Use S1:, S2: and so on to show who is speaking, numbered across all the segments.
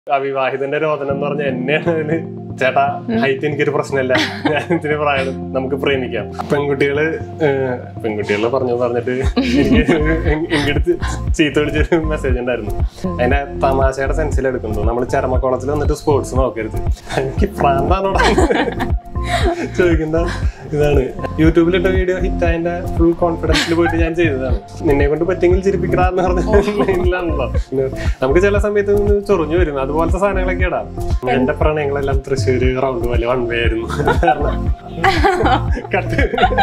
S1: അവിവാഹിതന്റെ രോദനം എന്ന് പറഞ്ഞ എന്നെയാണ് അതില് ചേട്ടാ ഹൈറ്റ് എനിക്കൊരു പ്രശ്നമില്ല ഞാൻ ഇതിന് പറയണം നമുക്ക് പ്രേമിക്കാം പെൺകുട്ടികള് ഏഹ്, പെൺകുട്ടികള് പറഞ്ഞു പറഞ്ഞിട്ട് എനിക്ക് ഇങ്ങടുത്ത് ചീത്ത വിളിച്ചൊരു മെസ്സേജ് ഉണ്ടായിരുന്നു അതിന്റെ തമാശയുടെ സെൻസിൽ എടുക്കുന്നു നമ്മൾ ചരമക്കോളത്തിൽ വന്നിട്ട് സ്പോർട്സ് നോക്കരുത് എനിക്ക് പ്രാന്താണോടാ ചോദിക്കുന്ന ഇതാണ് യൂട്യൂബിലിട്ട വീഡിയോ ഹിറ്റ് അതിന്റെ ഫുൾ കോൺഫിഡൻസിൽ പോയിട്ട് ഞാൻ ചെയ്തതാണ് നിന്നെ കൊണ്ട് പറ്റെങ്കിൽ ചിരിപ്പിക്കടാന്ന് പറഞ്ഞില്ലാണല്ലോ നമുക്ക് ചില സമയത്ത് നിന്ന് ചൊറിഞ്ഞു വരും അതുപോലത്തെ സാധനങ്ങളൊക്കെ ഇടാം എന്റെ പ്രണയങ്ങളെല്ലാം തൃശ്ശൂര് റൗണ്ട് പോലെ വൺ വേ ആയിരുന്നു കാരണം കട്ട്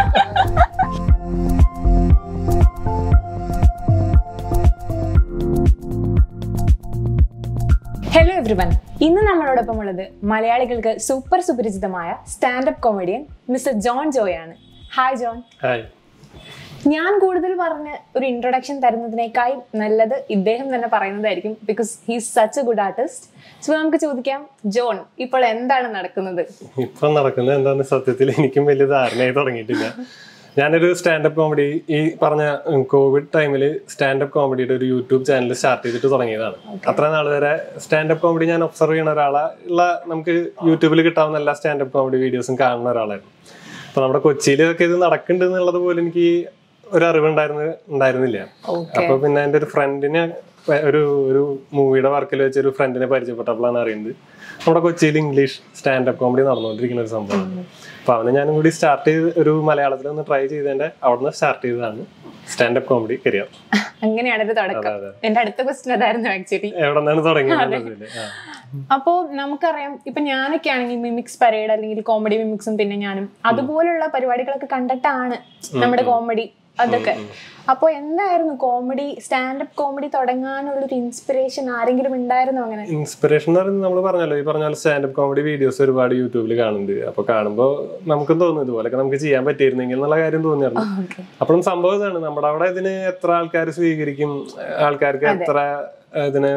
S2: ഹലോ എവ്രിവൺ ഇന്ന് നമ്മളോടൊപ്പം ഉള്ളത് മലയാളികൾക്ക് സൂപ്പർ സുപരിചിതമായ standup comedian mister John Joy ആണ് ഹായ് ജോൺ
S1: ഹായ്
S2: ഞാൻ കൂടുതൽ പറഞ്ഞ് ഒരു ഇൻട്രൊഡക്ഷൻ തരുന്നതിനേക്കായി നല്ലത് ഇദ്ദേഹം തന്നെ പറയുന്നതായിരിക്കും because he's such a good artist so നമുക്ക് ചോദിക്കാം ജോൺ ഇപ്പോൾ എന്താണ് നടക്കുന്നത്
S1: ഇപ്പൊ നടക്കുന്നത് എന്താന്ന് സത്യത്തിൽ എനിക്കും വലിയ ധാരണയായി തുടങ്ങിയിട്ടില്ല ഞാനൊരു സ്റ്റാൻഡപ്പ് കോമഡി ഈ പറഞ്ഞ കോവിഡ് ടൈമിൽ സ്റ്റാൻഡപ്പ് കോമഡിയുടെ ഒരു യൂട്യൂബ് ചാനൽ സ്റ്റാർട്ട് ചെയ്തിട്ട് തുടങ്ങിയതാണ് അത്ര നാൾ വരെ സ്റ്റാൻഡപ്പ് കോമഡി ഞാൻ ഒബ്സർവ് ചെയ്യുന്ന ഒരാളാ ഉള്ള നമുക്ക് യൂട്യൂബിൽ കിട്ടാവുന്ന എല്ലാ സ്റ്റാൻഡപ്പ് കോമഡി വീഡിയോസും കാണുന്ന ഒരാളായിരുന്നു അപ്പൊ നമ്മുടെ കൊച്ചിയിലൊക്കെ ഇത് നടക്കുന്നുണ്ട് എന്നുള്ളത് പോലും എനിക്ക് ഒരു അറിവുണ്ടായിരുന്ന ഉണ്ടായിരുന്നില്ല അപ്പൊ പിന്നെ എൻ്റെ ഒരു ഫ്രണ്ടിനെ ഒരു ഒരു മൂവിയുടെ വർക്കിൽ വെച്ച് ഒരു ഫ്രണ്ടിനെ പരിചയപ്പെട്ടപ്പോഴാണ് അറിയുന്നത് നമ്മുടെ കൊച്ചിയിൽ ഇംഗ്ലീഷ് സ്റ്റാൻഡപ്പ് കോമഡി നടന്നുകൊണ്ടിരിക്കുന്ന ഒരു സംഭവമാണ് അപ്പൊ അവനെ ഞാനും കൂടി സ്റ്റാർട്ട് ചെയ്ത് ഒരു മലയാളത്തിൽ ഒന്ന് ട്രൈ ചെയ്തതിന്റെ അവിടുന്ന് സ്റ്റാർട്ട് ചെയ്തതാണ് സ്റ്റാൻഡപ്പ് കോമഡി കരിയർ
S2: അങ്ങനെയാണ് ഒരു തുടക്കം
S1: അതെ.
S2: എന്റെ അടുത്ത ക്വസ്റ്റ്യൻ അതായിരുന്നു ആക്ച്വലി
S1: എവിടെ നിന്നാണ് തുടങ്ങിയത് ആ.
S2: അപ്പോ നമുക്കറിയാം ഇപ്പൊ ഞാനൊക്കെ ആണെങ്കിൽ മിമിക്സ് പരേഡ് അല്ലെങ്കിൽ കോമഡി മിമിക്സും പിന്നെ ഞാനും അതുപോലുള്ള പരിപാടികളൊക്കെ കണ്ടിട്ടാണ് നമ്മുടെ കോമഡി അതൊക്കെ അപ്പൊ എന്തായിരുന്നു കോമഡി സ്റ്റാൻഡപ്പ് കോമഡി തുടങ്ങാനുള്ള ഒരു ഇൻസ്പിറേഷൻ ആരെങ്കിലും ഉണ്ടായിരുന്നോ അങ്ങനെ
S1: ഇൻസ്പിറേഷൻ എന്ന് പറയുന്നത് നമ്മൾ പറഞ്ഞല്ലോ ഈ പറഞ്ഞ പോലെ സ്റ്റാൻഡപ്പ് കോമഡി വീഡിയോസ് ഒരുപാട് യൂട്യൂബിൽ കാണുന്നുണ്ട് അപ്പൊ കാണുമ്പോൾ നമുക്കും തോന്നും ഇതുപോലൊക്കെ നമുക്ക് ചെയ്യാൻ പറ്റിയിരുന്നെങ്കിൽ എന്നുള്ള കാര്യം തോന്നിയായിരുന്നു
S2: ഓക്കെ
S1: അപ്പോഴും സംഭവം ഇതാണ് നമ്മുടെ അവിടെ ഇതിന് എത്ര ആൾക്കാർ സ്വീകരിക്കും ആൾക്കാർക്ക് എത്ര ഇതിന്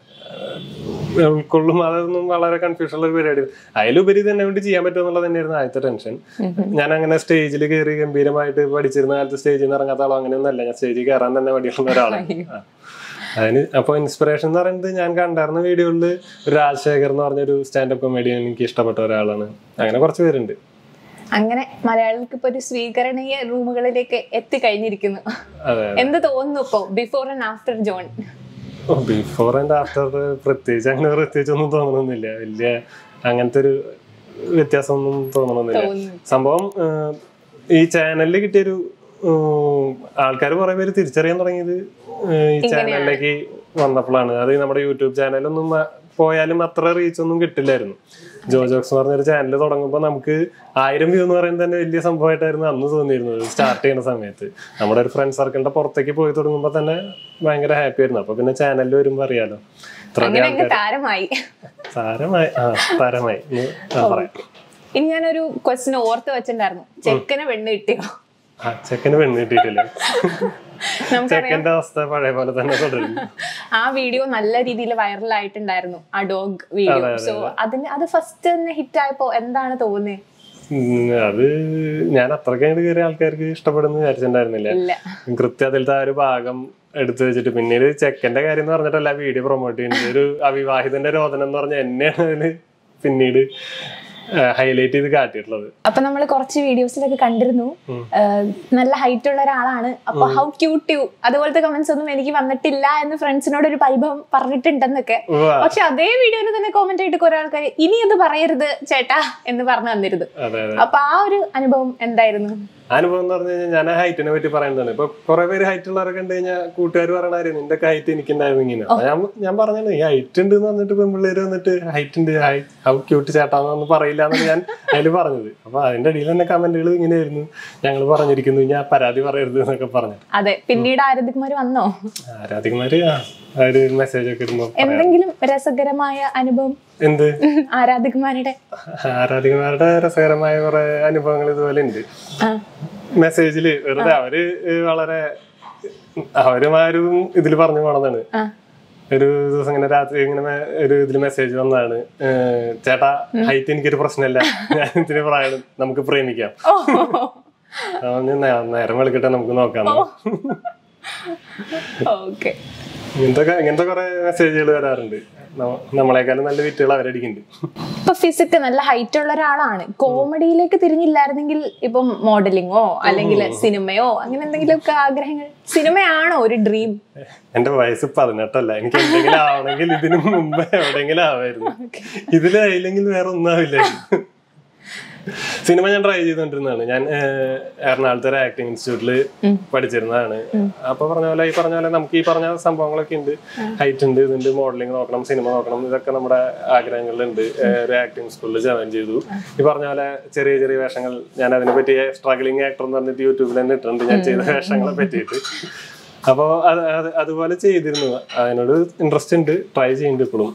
S1: ഏഹ്, ഉൾക്കൊള്ളും അതൊന്നും വളരെ കൺഫ്യൂഷൻ ഉള്ള ഒരു പരിപാടി അതിലുപരി തന്നെ കൊണ്ട് ചെയ്യാൻ പറ്റുമോ എന്നുള്ളത് തന്നെയായിരുന്നു ആദ്യത്തെ ടെൻഷൻ ഞാൻ അങ്ങനെ സ്റ്റേജിൽ കയറി ഗംഭീരമായിട്ട് പഠിച്ചിരുന്ന കാലത്ത് സ്റ്റേജിൽ നിന്ന് ഇറങ്ങാത്ത ആളോ അങ്ങനെയൊന്നും അല്ല ഞാൻ സ്റ്റേജിൽ കയറാൻ തന്നെ മടിയുള്ള ഒരാളാണ് ആ. അതിന് അപ്പൊ ഇൻസ്പിറേഷൻ എന്ന് പറയുന്നത് ഞാൻ കണ്ടായിരുന്ന വീഡിയോയിൽ ഒരു രാജശേഖർ എന്ന് പറഞ്ഞൊരു സ്റ്റാൻഡപ്പ് കൊമേഡിയൻ എനിക്ക് ഇഷ്ടപ്പെട്ട ഒരാളാണ് അങ്ങനെ കുറച്ച് പേരുണ്ട്
S2: അങ്ങനെ മലയാളികൾക്ക് ഇപ്പൊ ഒരു സ്വീകരണീയ റൂമുകളിലേക്ക് എത്തിക്കഴിഞ്ഞിരിക്കുന്നു
S1: അതെ
S2: എന്ത് തോന്നുന്നു ഇപ്പോ before and after John
S1: before and after പ്രത്യേകിച്ച് അങ്ങനെ പ്രത്യേകിച്ച് ഒന്നും തോന്നണമെന്നില്ല വലിയ അങ്ങനത്തെ ഒരു വ്യത്യാസമൊന്നും തോന്നണമെന്നില്ല
S2: തോന്നുന്നു
S1: സംഭവം ഏഹ്, ഈ ചാനലിൽ കിട്ടിയൊരു ആൾക്കാർ കുറെ പേര് തിരിച്ചറിയാൻ തുടങ്ങിയത് ഏഹ്, ഈ ചാനലിലേക്ക് വന്നപ്പോഴാണ് അത് നമ്മുടെ യൂട്യൂബ് ചാനലൊന്നും മ- പോയാലും അത്ര റീച്ച് ഒന്നും കിട്ടില്ലായിരുന്നു ജോ ജോക്സ് എന്ന് പറഞ്ഞൊരു ചാനൽ തുടങ്ങുമ്പോൾ നമുക്ക് ആയിരം വ്യൂ എന്ന് പറയുന്നത് തന്നെ വലിയ സംഭവമായിട്ടായിരുന്നു അന്ന് തോന്നിയിരുന്നത് സ്റ്റാർട്ട് ചെയ്യുന്ന സമയത്ത് നമ്മുടെ ഒരു ഫ്രണ്ട് സർക്കിളിന്റെ പുറത്തേക്ക് പോയി തുടങ്ങുമ്പോൾ തന്നെ ഭയങ്കര ഹാപ്പി ആയിരുന്നു അപ്പൊ പിന്നെ ചാനലിൽ വരുമ്പോൾ അറിയാലോ ഇത്ര
S2: അങ്ങനെ അങ്ങ് താരമായി
S1: താരമായി ആ താരമായി ഇനി ആ, പറയാം
S2: ഇനി ഞാനൊരു ക്വസ്റ്റ്യൻ ഓർത്ത് വെച്ചിട്ടുണ്ടായിരുന്നു ചെക്കന് പെണ്ണ് കിട്ടിയോ
S1: ആ ചെക്കന് പെണ്ണ് കിട്ടിയിട്ടില്ല
S2: നമുക്കറിയാം
S1: ചെക്കന്റെ അവസ്ഥ പഴയ പോലെ തന്നെ തുടരുന്നു
S2: ആ വീഡിയോ നല്ല രീതിയിൽ വൈറലായിട്ടുണ്ടായിരുന്നു ആ ഡോഗ് വീഡിയോ സോ അതിന് അത് ഫസ്റ്റ് തന്നെ ഹിറ്റ് ആയപ്പോ എന്താണ് തോന്നുന്നത്
S1: ഉം, അത് ഞാൻ അത്രയ്ക്ക് അങ്ങോട്ട് കയറിയ ആൾക്കാർക്ക് ഇഷ്ടപ്പെടുന്നു വിചാരിച്ചിട്ടുണ്ടായിരുന്നില്ല
S2: ഇല്ല
S1: കൃത്യം അതിലത്തെ ആ ഒരു ഭാഗം എടുത്തു വെച്ചിട്ട് പിന്നീട് ചെക്കന്റെ കാര്യം എന്ന് പറഞ്ഞിട്ടല്ല വീഡിയോ പ്രൊമോട്ട് ചെയ്യുന്നത് ഒരു അവിവാഹിതന്റെ രോദനം എന്ന് പറഞ്ഞ എന്നെയാണ് അതില് പിന്നീട് ഹൈലൈറ്റ് ചെയ്ത് കാട്ടിയിട്ടുള്ളത്
S2: അപ്പൊ നമ്മൾ കുറച്ച് വീഡിയോസിലൊക്കെ കണ്ടിരുന്നു ആഹ് നല്ല ഹൈറ്റ് ഉള്ള ഒരാളാണ് അപ്പൊ ഹൗ ക്യൂട്ട് യു അതുപോലത്തെ കമന്റ്സ് ഒന്നും എനിക്ക് വന്നിട്ടില്ല എന്ന് ഫ്രണ്ട്സിനോട് ഒരു പരിഭവം പറഞ്ഞിട്ടുണ്ടെന്നൊക്കെ
S1: ഉവ്വ.
S2: പക്ഷെ അതേ വീഡിയോയിൽ തന്നെ കോമന്റ് ആയിട്ട് കുറെ ആൾക്കാർ ഇനി അത് പറയരുത് ചേട്ടാ എന്ന് പറഞ്ഞു തന്നിരുന്നു
S1: അതെ അതെ
S2: അപ്പൊ ആ ഒരു അനുഭവം എന്തായിരുന്നു
S1: അനുഭവം എന്ന് പറഞ്ഞു കഴിഞ്ഞാൽ ഞാൻ ഹൈറ്റിനെ പറ്റി പറയുന്നതാണ് ഇപ്പൊ കുറെ പേര് ഹൈറ്റ് ഉള്ളവരൊക്കെ ഉണ്ട് കഴിഞ്ഞാൽ കൂട്ടുകാർ പറയണ കാര്യം നിന്റെ ഹൈറ്റ് എനിക്കുണ്ടായിരുന്നു ഇങ്ങനെ അപ്പൊ ഞാൻ ഞാൻ പറഞ്ഞത് ഈ ഹൈറ്റ് ഉണ്ട് എന്ന് വന്നിട്ട് പെൺപിള്ളേര് വന്നിട്ട് ഹൈറ്റ് ഉണ്ട് ഹൗ ക്യൂട്ട് ചേട്ടാന്നൊന്നും പറയില്ല എന്നാണ് ഞാൻ അതിൽ പറഞ്ഞത് അപ്പൊ അതിന്റെ ഇടയിൽ തന്നെ കമന്റുകൾ ഇങ്ങനെയായിരുന്നു ഞങ്ങൾ പറഞ്ഞിരിക്കുന്നു ഞാൻ പരാതി പറയരുത് എന്നൊക്കെ പറഞ്ഞു
S2: അതെ പിന്നീട് ആരാധികുമാര് വന്നോ
S1: ആരാധികമാര് ആ ആ ഒരു മെസ്സേജ് ഒക്കെ ഇടുമ്പോ പറയാം.
S2: എന്തെങ്കിലും രസകരമായ അനുഭവം
S1: എന്ത്
S2: ആരാധികുമാരുടെ
S1: ആരാധികമാരുടെ രസകരമായ കുറെ അനുഭവങ്ങൾ ഇതുപോലെ ഉണ്ട്
S2: ആ
S1: മെസ്സേജില് വെറുതെ അവര് വളരെ അവരുമാരും ഇതിൽ പറഞ്ഞു പോണതാണ്
S2: ആ
S1: ഒരു ദിവസം ഇങ്ങനെ രാത്രി ഇങ്ങനെ മെ- ഒരു ഇതിൽ മെസ്സേജ് വന്നതാണ് ഏഹ് ചേട്ടാ ഹൈറ്റ് എനിക്കൊരു പ്രശ്നമില്ല ഞാൻ ഇതിന് പറയണം നമുക്ക് പ്രേമിക്കാം
S2: ഓ
S1: അവന് നേ- നേരം വെളുക്കട്ടെ നമുക്ക് നോക്കാം
S2: ഓക്കെ
S1: ഇങ്ങനത്തെ ഇങ്ങനത്തെ കുറെ മെസ്സേജുകൾ വരാറുണ്ട് നമ്മ- നമ്മളെക്കാളും നല്ല വിറ്റുകൾ അവരടിക്കുന്നുണ്ട്
S2: ഇപ്പൊ ഫിസിക് നല്ല ഹൈറ്റ് ഉള്ള ഒരാളാണ് കോമഡിയിലേക്ക് തിരിഞ്ഞില്ലായിരുന്നെങ്കിൽ ഇപ്പം മോഡലിങ്ങോ അല്ലെങ്കിൽ സിനിമയോ അങ്ങനെ എന്തെങ്കിലുമൊക്കെ ആഗ്രഹങ്ങൾ സിനിമയാണോ ഒരു ഡ്രീം
S1: എന്റെ വയസ്സ് പതിനെട്ടല്ല എനിക്ക് എന്തെങ്കിലും ആവണമെങ്കിൽ ഇതിനു മുമ്പ് എവിടെയെങ്കിലും ആവായിരുന്നു ഇതിലായില്ലെങ്കിൽ വേറെ ഒന്നും ആവില്ലായിരുന്നു സിനിമ ഞാൻ ട്രൈ ചെയ്തോണ്ടിരുന്നതാണ് ഞാൻ ഏഹ്, എറണാകുളത്തെ ഒരു ആക്ടിംഗ് ഇൻസ്റ്റിറ്റ്യൂട്ടിൽ പഠിച്ചിരുന്നതാണ് അപ്പൊ പറഞ്ഞ പോലെ ഈ പറഞ്ഞ പോലെ നമുക്ക് ഈ പറഞ്ഞ സംഭവങ്ങളൊക്കെ ഉണ്ട് ഹൈറ്റ് ഉണ്ട് ഇതുണ്ട് മോഡലിംഗ് നോക്കണം സിനിമ നോക്കണം ഇതൊക്കെ നമ്മുടെ ആഗ്രഹങ്ങളിലുണ്ട് ഏഹ്, ഒരു ആക്ടിംഗ് സ്കൂളിൽ ജോയിൻ ചെയ്തു ഈ പറഞ്ഞ പോലെ ചെറിയ ചെറിയ വേഷങ്ങൾ ഞാൻ അതിനെ പറ്റി സ്ട്രഗ്ലിംഗ് ആക്ടർ എന്ന് പറഞ്ഞിട്ട് യൂട്യൂബിൽ തന്നെ ഇട്ടിട്ടുണ്ട് ഞാൻ ചെയ്ത വേഷങ്ങളെ പറ്റിയിട്ട് അപ്പോൾ അത് അത് അതുപോലെ ചെയ്തിരുന്നു അതിനോട് ഇൻട്രസ്റ്റ് ഉണ്ട് ട്രൈ ചെയ്യുന്നുണ്ട് ഇപ്പോഴും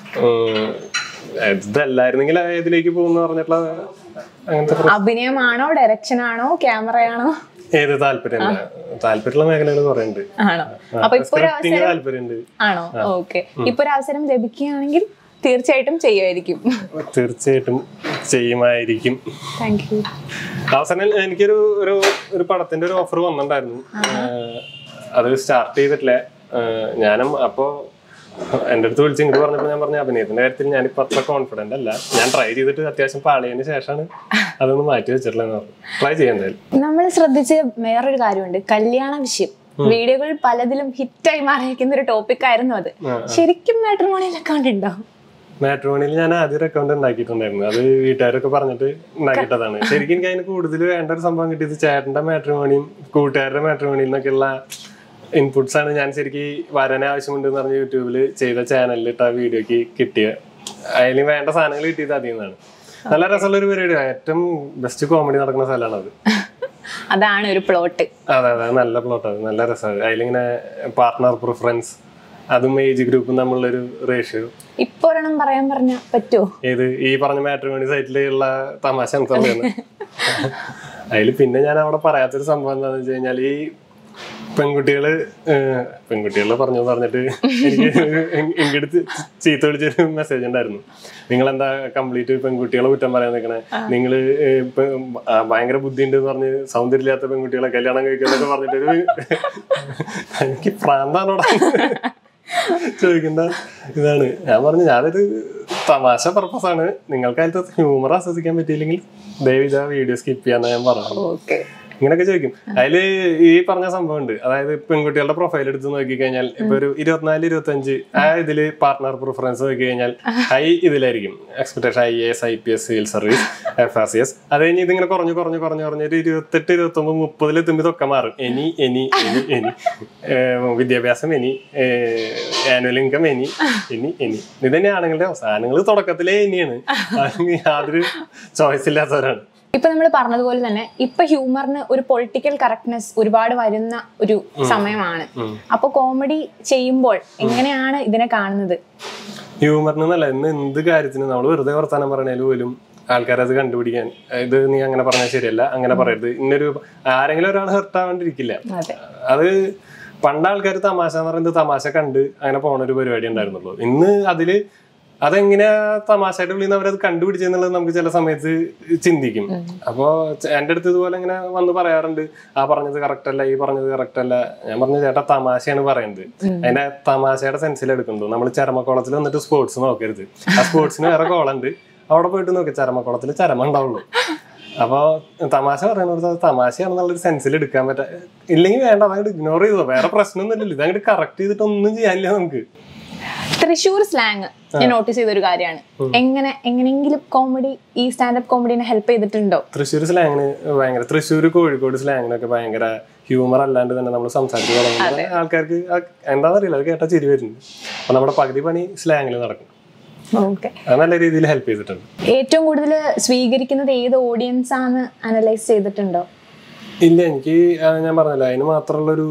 S1: ഇതല്ലായിരുന്നെങ്കിൽ ഏതിലേക്ക് പോകുന്ന പറഞ്ഞിട്ടുള്ള അങ്ങനത്തെ പ്ര-
S2: അഭിനയമാണോ ഡയറക്ഷൻ ആണോ ക്യാമറയാണോ
S1: ഏത് താല്പര്യം താല്പര്യമുള്ള മേഖലകൾ കുറെ ഉണ്ട്
S2: ആണോ അപ്പൊ ഇപ്പൊ ഒരു
S1: സ്ക്രിപ്റ്റിംഗ് താല്പര്യമുണ്ട്
S2: ആണോ ഓക്കെ ഇപ്പൊ ഒരു അവസരം ലഭിക്കുകയാണെങ്കിൽ തീർച്ചയായിട്ടും ചെയ്യുമായിരിക്കും
S1: തീർച്ചയായിട്ടും ചെയ്യുമായിരിക്കും
S2: താങ്ക് യു
S1: അവസാനം എനിക്കൊരു ഒരു ഒരു പടത്തിന്റെ ഒരു ഓഫർ വന്നിട്ടുണ്ടായിരുന്നു ഏഹ് അത് സ്റ്റാർട്ട് ചെയ്തിട്ടില്ല ഏഹ് ഞാനും അപ്പോ എന്റെ അടുത്ത് വിളിച്ച് ഇങ്ങോട്ട് പറഞ്ഞപ്പോൾ ഞാൻ പറഞ്ഞ അഭിനയത്തിന്റെ കാര്യത്തിൽ ഞാനിപ്പോ അത്ര കോൺഫിഡന്റ് അല്ല ഞാൻ ട്രൈ ചെയ്തിട്ട് അത്യാവശ്യം പാളിയതിന് ശേഷമാണ് അതൊന്ന് മാറ്റി വെച്ചിട്ടുള്ളതെന്ന് പറഞ്ഞു ട്രൈ ചെയ്യാൻ എന്തായാലും
S2: നമ്മൾ ശ്രദ്ധിച്ച വേറൊരു കാര്യമുണ്ട് കല്യാണ വിഷയം വീഡിയോകൾ പലതിലും ഹിറ്റായി മാറിയിരിക്കുന്ന ഒരു ടോപ്പിക് ആയിരുന്നു അത് ശരിക്കും മാട്രിമോണിയൽ അക്കൗണ്ട് ഉണ്ടോ
S1: മാട്രിമോണിയിൽ ഞാൻ ആദ്യം ഒരു അക്കൗണ്ട് ഉണ്ടാക്കിയിട്ടുണ്ടായിരുന്നു അത് വീട്ടുകാരൊക്കെ പറഞ്ഞിട്ട് ഉണ്ടാക്കിയിട്ടതാണ് ശരിക്കും എനിക്ക് അതിന് കൂടുതൽ വേണ്ട ഒരു സംഭവം കിട്ടിയത് ചേട്ടന്റെ മാട്രിമോണിയും കൂട്ടുകാരുടെ മാട്രിമോണിയിൽ നിന്നൊക്കെയുള്ള ഇൻപുട്സ് ആണ് ഞാൻ ശരിക്കും വരാൻ ആവശ്യമുണ്ട് എന്ന് പറഞ്ഞ് യൂട്യൂബിൽ ചെയ്ത ചാനലിൽ ഇട്ട വീഡിയോക്ക് കിട്ടിയ അതിന് വേണ്ട സാധനങ്ങൾ കിട്ടിയത് അതിൽ നിന്നാണ് നല്ല രസമുള്ള ഒരു പരിപാടിയാണ് ഏറ്റവും ബെസ്റ്റ് കോമഡി നടക്കുന്ന സ്ഥലമാണ് അത്
S2: അതാണ് ഒരു പ്ലോട്ട്
S1: അതെ അതെ നല്ല പ്ലോട്ട് അത് നല്ല രസമാണ് അതിലിങ്ങനെ പാർട്ട്ണർ പ്രിഫറൻസ് അതും ഏജ് ഗ്രൂപ്പും തമ്മിലുള്ളൊരു റേഷ്യോ
S2: ഇപ്പൊ ഒരെണ്ണം പറയാൻ പറഞ്ഞ പറ്റുമോ
S1: ഏത് ഈ പറഞ്ഞ മാട്രിമോണി സൈറ്റിലുള്ള തമാശ പറയുന്നത് അതിൽ പിന്നെ ഞാൻ അവിടെ പറയാത്തൊരു സംഭവം എന്താണെന്ന് വെച്ച് കഴിഞ്ഞാൽ ഈ പെൺകുട്ടികള് ഏഹ്, പെൺകുട്ടികള് പറഞ്ഞു പറഞ്ഞിട്ട് എനിക്ക് ഇങ്ങടുത്ത് ചീത്ത വിളിച്ചൊരു മെസ്സേജ് ഉണ്ടായിരുന്നു നിങ്ങൾ എന്താ കംപ്ലീറ്റ് പെൺകുട്ടികളെ കുറ്റം പറയാൻ നിൽക്കണേ നിങ്ങൾ ഭയങ്കര ബുദ്ധിയുണ്ട് എന്ന് പറഞ്ഞ് സൗന്ദര്യമില്ലാത്ത പെൺകുട്ടികളെ കല്യാണം കഴിക്കുന്നൊക്കെ പറഞ്ഞിട്ടൊരു എനിക്ക് പ്രാന്താണോടാ ചോദിക്കുന്ന ഇതാണ് ഞാൻ പറഞ്ഞു ഞാനൊരു തമാശ പർപ്പസ് ആണ് നിങ്ങൾക്ക് അതിലത്തെ ഹ്യൂമർ ആസ്വദിക്കാൻ പറ്റിയില്ലെങ്കിൽ ദയവ് ഇതാ വീഡിയോ സ്കിപ്പ് ചെയ്യാന്ന് ഞാൻ പറഞ്ഞു
S2: ഓക്കെ
S1: ഇങ്ങനെയൊക്കെ ചോദിക്കും അതില് ഈ പറഞ്ഞ സംഭവം ഉണ്ട് അതായത് പെൺകുട്ടികളുടെ പ്രൊഫൈൽ എടുത്ത് നോക്കി കഴിഞ്ഞാൽ ഇപ്പൊ ഒരു ഇരുപത്തിനാല് ഇരുപത്തഞ്ച് ആ ഇതില് പാർട്ട്ണർ പ്രിഫറൻസ് നോക്കി കഴിഞ്ഞാൽ ഹൈ ഇതിലായിരിക്കും expectation I S I P S civil service F R C S അത് കഴിഞ്ഞ് ഇതിങ്ങനെ കുറഞ്ഞു കുറഞ്ഞു കുറഞ്ഞു കുറഞ്ഞ് ഒരു ഇരുപത്തെട്ട് ഇരുപത്തി ഒമ്പത് മുപ്പതിൽ എത്തുമ്പോൾ ഇതൊക്കെ മാറും എനി എനി എനി എനി ഏഹ് വിദ്യാഭ്യാസം any annual income any any any ഇത് തന്നെ ആണുങ്ങളുടെ അവസ്ഥ ആണുങ്ങൾ തുടക്കത്തിലേ ഇനിയാണ് യാതൊരു ചോയ്സ് ഇല്ലാത്തവരാണ്
S2: ഇപ്പൊ നമ്മൾ പറഞ്ഞതുപോലെ തന്നെ ഇപ്പൊ ഹ്യൂമറിന് ഒരു പൊളിറ്റിക്കൽ കറക്റ്റ്നെസ് ഒരുപാട് വരുന്ന ഒരു സമയമാണ് അപ്പൊ കോമഡി ചെയ്യുമ്പോൾ എങ്ങനെയാണ് ഇതിനെ കാണുന്നത്
S1: ഹ്യൂമറിനല്ല ഇന്ന് എന്ത് കാര്യത്തിനും നമ്മൾ വെറുതെ വർത്താനം പറയണേലും പോലും ആൾക്കാരത് കണ്ടുപിടിക്കാൻ ഇത് നീ അങ്ങനെ പറഞ്ഞാൽ ശരിയല്ല അങ്ങനെ പറയരുത് ഇന്നൊരു ആരെങ്കിലും ഒരാൾ ഹെർട്ട് ആവാണ്ടിരിക്കില്ല
S2: അതെ
S1: അത് പണ്ട് ആൾക്കാർ തമാശ എന്ന് പറയുന്നത് തമാശ കണ്ട് അങ്ങനെ പോണ ഒരു പരിപാടി ഉണ്ടായിരുന്നുള്ളൂ ഇന്ന് അതില് അതെങ്ങനെയാ തമാശയായിട്ട് വിളിക്കുന്ന അവരത് കണ്ടുപിടിച്ചെന്നുള്ളത് നമുക്ക് ചില സമയത്ത് ചിന്തിക്കും അപ്പോ ചെ- എന്റെ അടുത്ത് ഇതുപോലെ ഇങ്ങനെ വന്ന് പറയാറുണ്ട് ആ പറഞ്ഞത് കറക്റ്റ് അല്ല ഈ പറഞ്ഞത് കറക്റ്റ് അല്ല ഞാൻ പറഞ്ഞു ചേട്ടാ തമാശയാണ് പറയുന്നത് അതിന്റെ തമാശയുടെ സെൻസിൽ എടുക്കുന്നുണ്ടോ നമ്മൾ ചരമക്കോളത്തിൽ വന്നിട്ട് സ്പോർട്സ് നോക്കരുത് ആ സ്പോർട്സിന് വേറെ കോളുണ്ട് അവിടെ പോയിട്ട് നോക്കി ചരമക്കോളത്തിൽ ചരമ ഉണ്ടാവുള്ളൂ അപ്പൊ തമാശ പറയുന്നത് അത് തമാശയാണെന്നുള്ളൊരു സെൻസിൽ എടുക്കാൻ പറ്റ ഇല്ലെങ്കിൽ വേണ്ട അതങ്ങോട്ട് ഇഗ്നോർ ചെയ്തോ വേറെ പ്രശ്നമൊന്നുമില്ലല്ലോ ഇതങ്ങോട്ട് കറക്റ്റ് ചെയ്തിട്ട് ഒന്നും ചെയ്യാനില്ല നമുക്ക്
S2: തൃശ്ശൂർ സ്ലാങ് ഞാൻ നോട്ടീസ് ചെയ്ത ഒരു കാര്യമാണ് എങ്ങനെ എങ്ങനെയെങ്കിലും കോമഡി ഈ സ്റ്റാൻഡപ്പ് കോമഡിനെ ഹെൽപ്പ് ചെയ്തിട്ടുണ്ടോ
S1: തൃശ്ശൂർ സ്ലാങ്ങിന് ഭയങ്കര തൃശ്ശൂർ കോഴിക്കോട് സ്ലാങ്ങിനൊക്കെ ഭയങ്കര ഹ്യൂമർ അല്ലാണ്ട് തന്നെ നമ്മൾ സംസാരിച്ച് തുടങ്ങുമ്പോൾ ആൾക്കാർക്ക് ആ- എന്താണെന്നറിയില്ല അത് കേട്ടാ ചിരി വരുന്നു അപ്പൊ നമ്മുടെ പകുതി പണി സ്ലാങ്ങിൽ നടക്കും
S2: ഓക്കെ
S1: അത് നല്ല രീതിയിൽ ഹെൽപ്പ് ചെയ്തിട്ടുണ്ട്
S2: ഏറ്റവും കൂടുതൽ സ്വീകരിക്കുന്നത് ഏത് ഓഡിയൻസ് ആണ് അനലൈസ് ചെയ്തിട്ടുണ്ടോ
S1: ഇല്ല എനിക്ക് ആ, ഞാൻ പറഞ്ഞല്ലോ അതിന് മാത്രമുള്ളൊരു